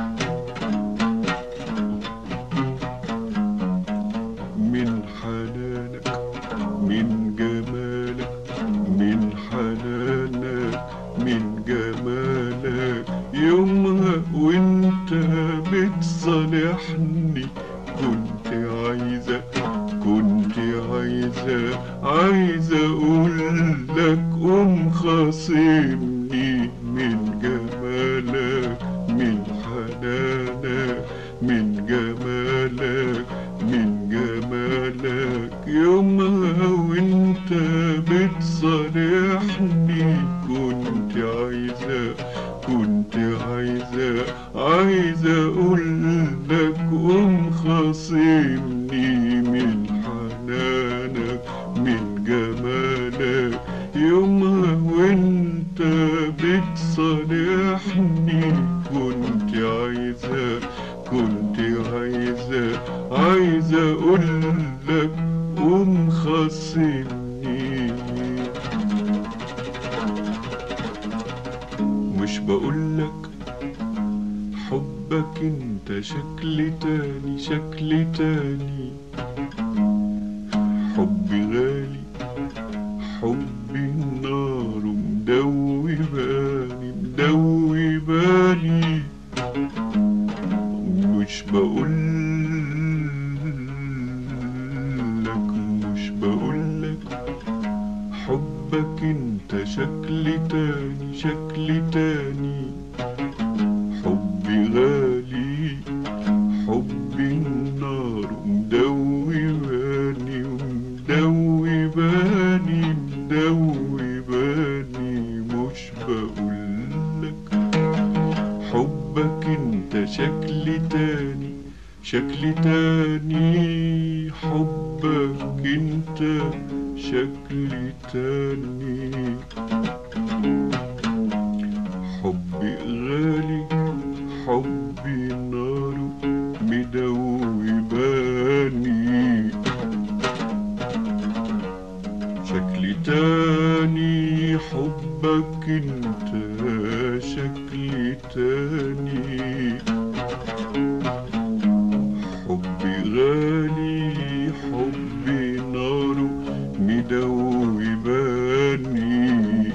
من حنانك من جمالك من حنانك من جمالك يومها وانت بتصالحني كنت عايزة كنت عايزة عايزة اقولك قوم خاصمني من جمالك من حنانك من جمالك من جمالك يومها وانت بتصالحني كنت عايزة كنت عايزة عايزة اقولك قوم خاصمني من حنانك من جمالك يومها وانت بتصالحني كنت عايزة كنت عايزة عايزة اقولك قوم خاصمني مش بقولك حبك انت شكل تاني شكل تاني حبي غالي حبي النار مدوباني مدوباني مش بقولك مش بقولك حبك انت شكل تاني شكل تاني حبي غالي حبي النار مدوباني مدوباني مدوباني مش بقولك حبك انت شكل تاني شكل تاني حبك انت شكل تاني حبي غالي حبي نار مدوباني شكل تاني حبك انت شكل تاني حبي غالي حبي نار مدوباني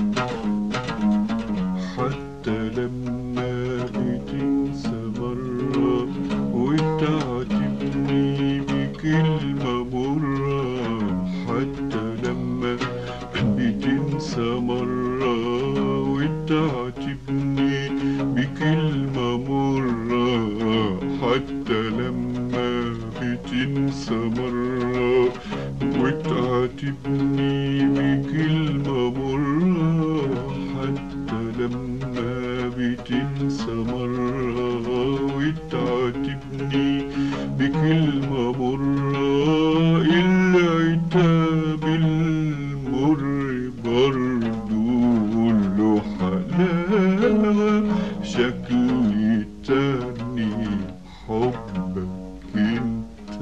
حتى لما بتنسى مرة وتعاتبني بكلمة مرة حتى لما بتنسى مرة وتعاتبني بكلمة مرة حتى لما بتنسى مرة وتعاتبني بكلمة مرة حتى لما بتنسى مرة وتعاتبني بكلمة مرة العتاب المر برضو له حلاوة شكل تاني حبك انت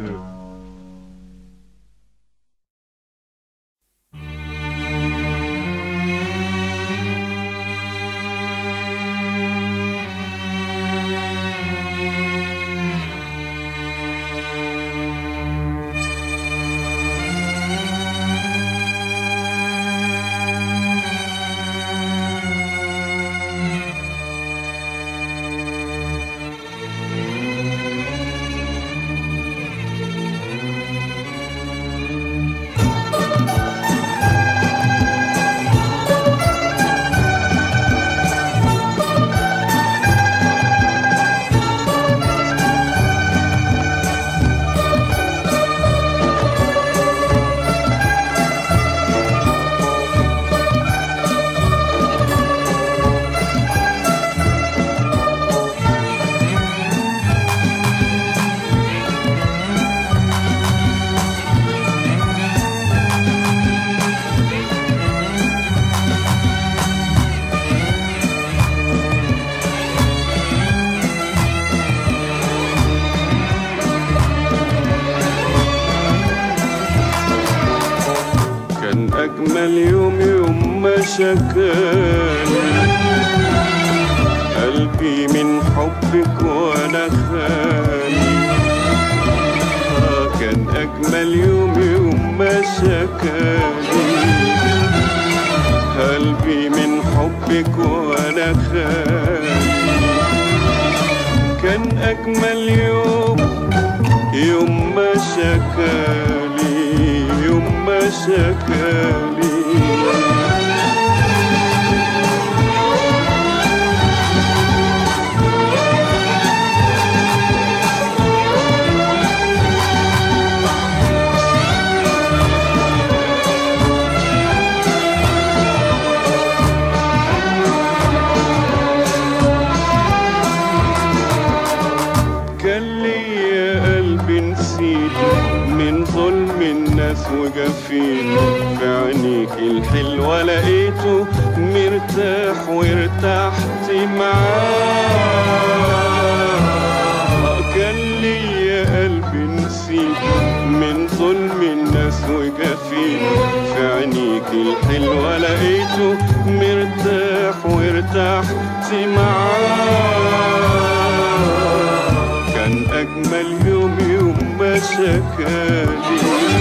كان أجمل يوم يوم ما شكاني قلبي من حبك وأنا خالي آه كان أجمل يوم يوم ما شكاني قلبي من حبك وأنا خالي كان أجمل يوم يوم ما شكالي يوم ما شكالي فديته من ظلم الناس وجفيته في عينيك الحلوة لقيته مرتاح وارتحت معاه كان ليا قلبي نسيته من ظلم الناس وجفيته في عينيك الحلوة لقيته مرتاح وارتحت معاه كان أجمل يوم يوم ما شكالي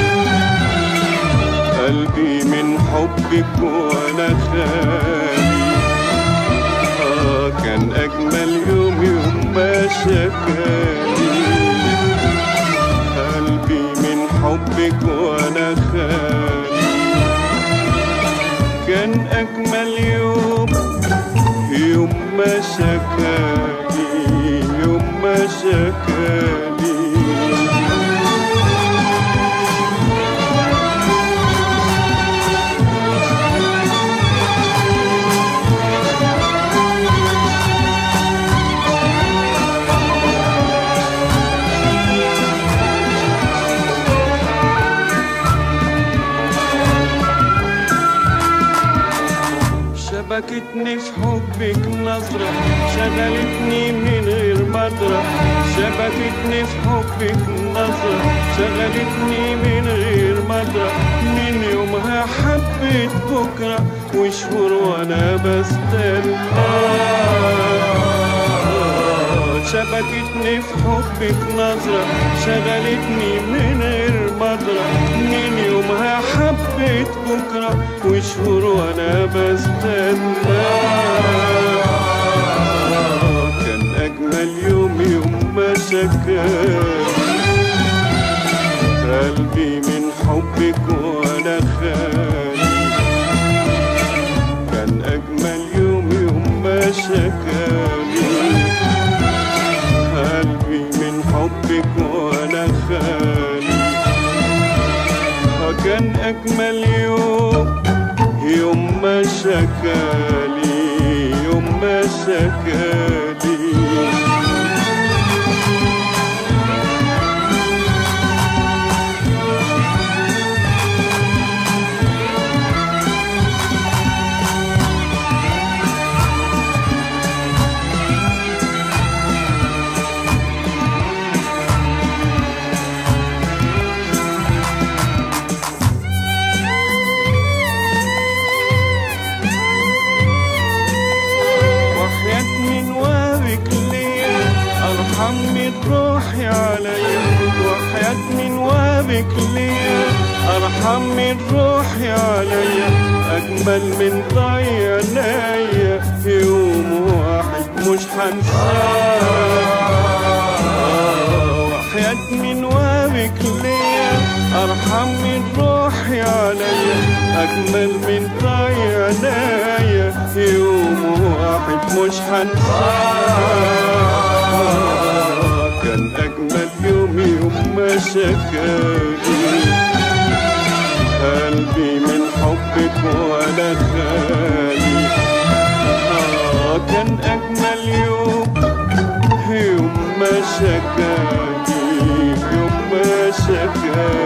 قلبي من حبك وأنا خالي آه كان أجمل يوم يوم ما شكالي قلبي من حبك وأنا خالي كان أجمل يوم يوم ما شكالي يوم ما شكالي شبكتني في حبك نظرة شغلتني من غير مطرة شبكتني في حبك نظرة شغلتني من غير مطرة من يومها حبيت بكرة وشهور وانا بستنى شبكتني في حبك نظرة شغلتني من غير مطرة من يومها حبيت بكرة وشهور وانا بستنى كان أجمل يوم يوم ما شكاني قلبي من حبك وانا خالي كان أجمل يوم يوم ما شكاني قلبي من حبك وانا خالي كان اجمل يوم يوم ما شكالي يوم ما شكالي وحياة من وابك ليا أرحم من روحي عليا وحياة من وابك ليا أرحم من روحي عليا أجمل من ضيع ليا يوم واحد مش هنساه وحياة من وابك ليا أرحم من روحي عليا أجمل من ضيع ليا يوم واحد مش هنساه كان أجمل يوم يوم ما شكالي قلبي من حبك وأنا خالي آه كان أجمل يوم يوم ما شكالي يوم ما شكالي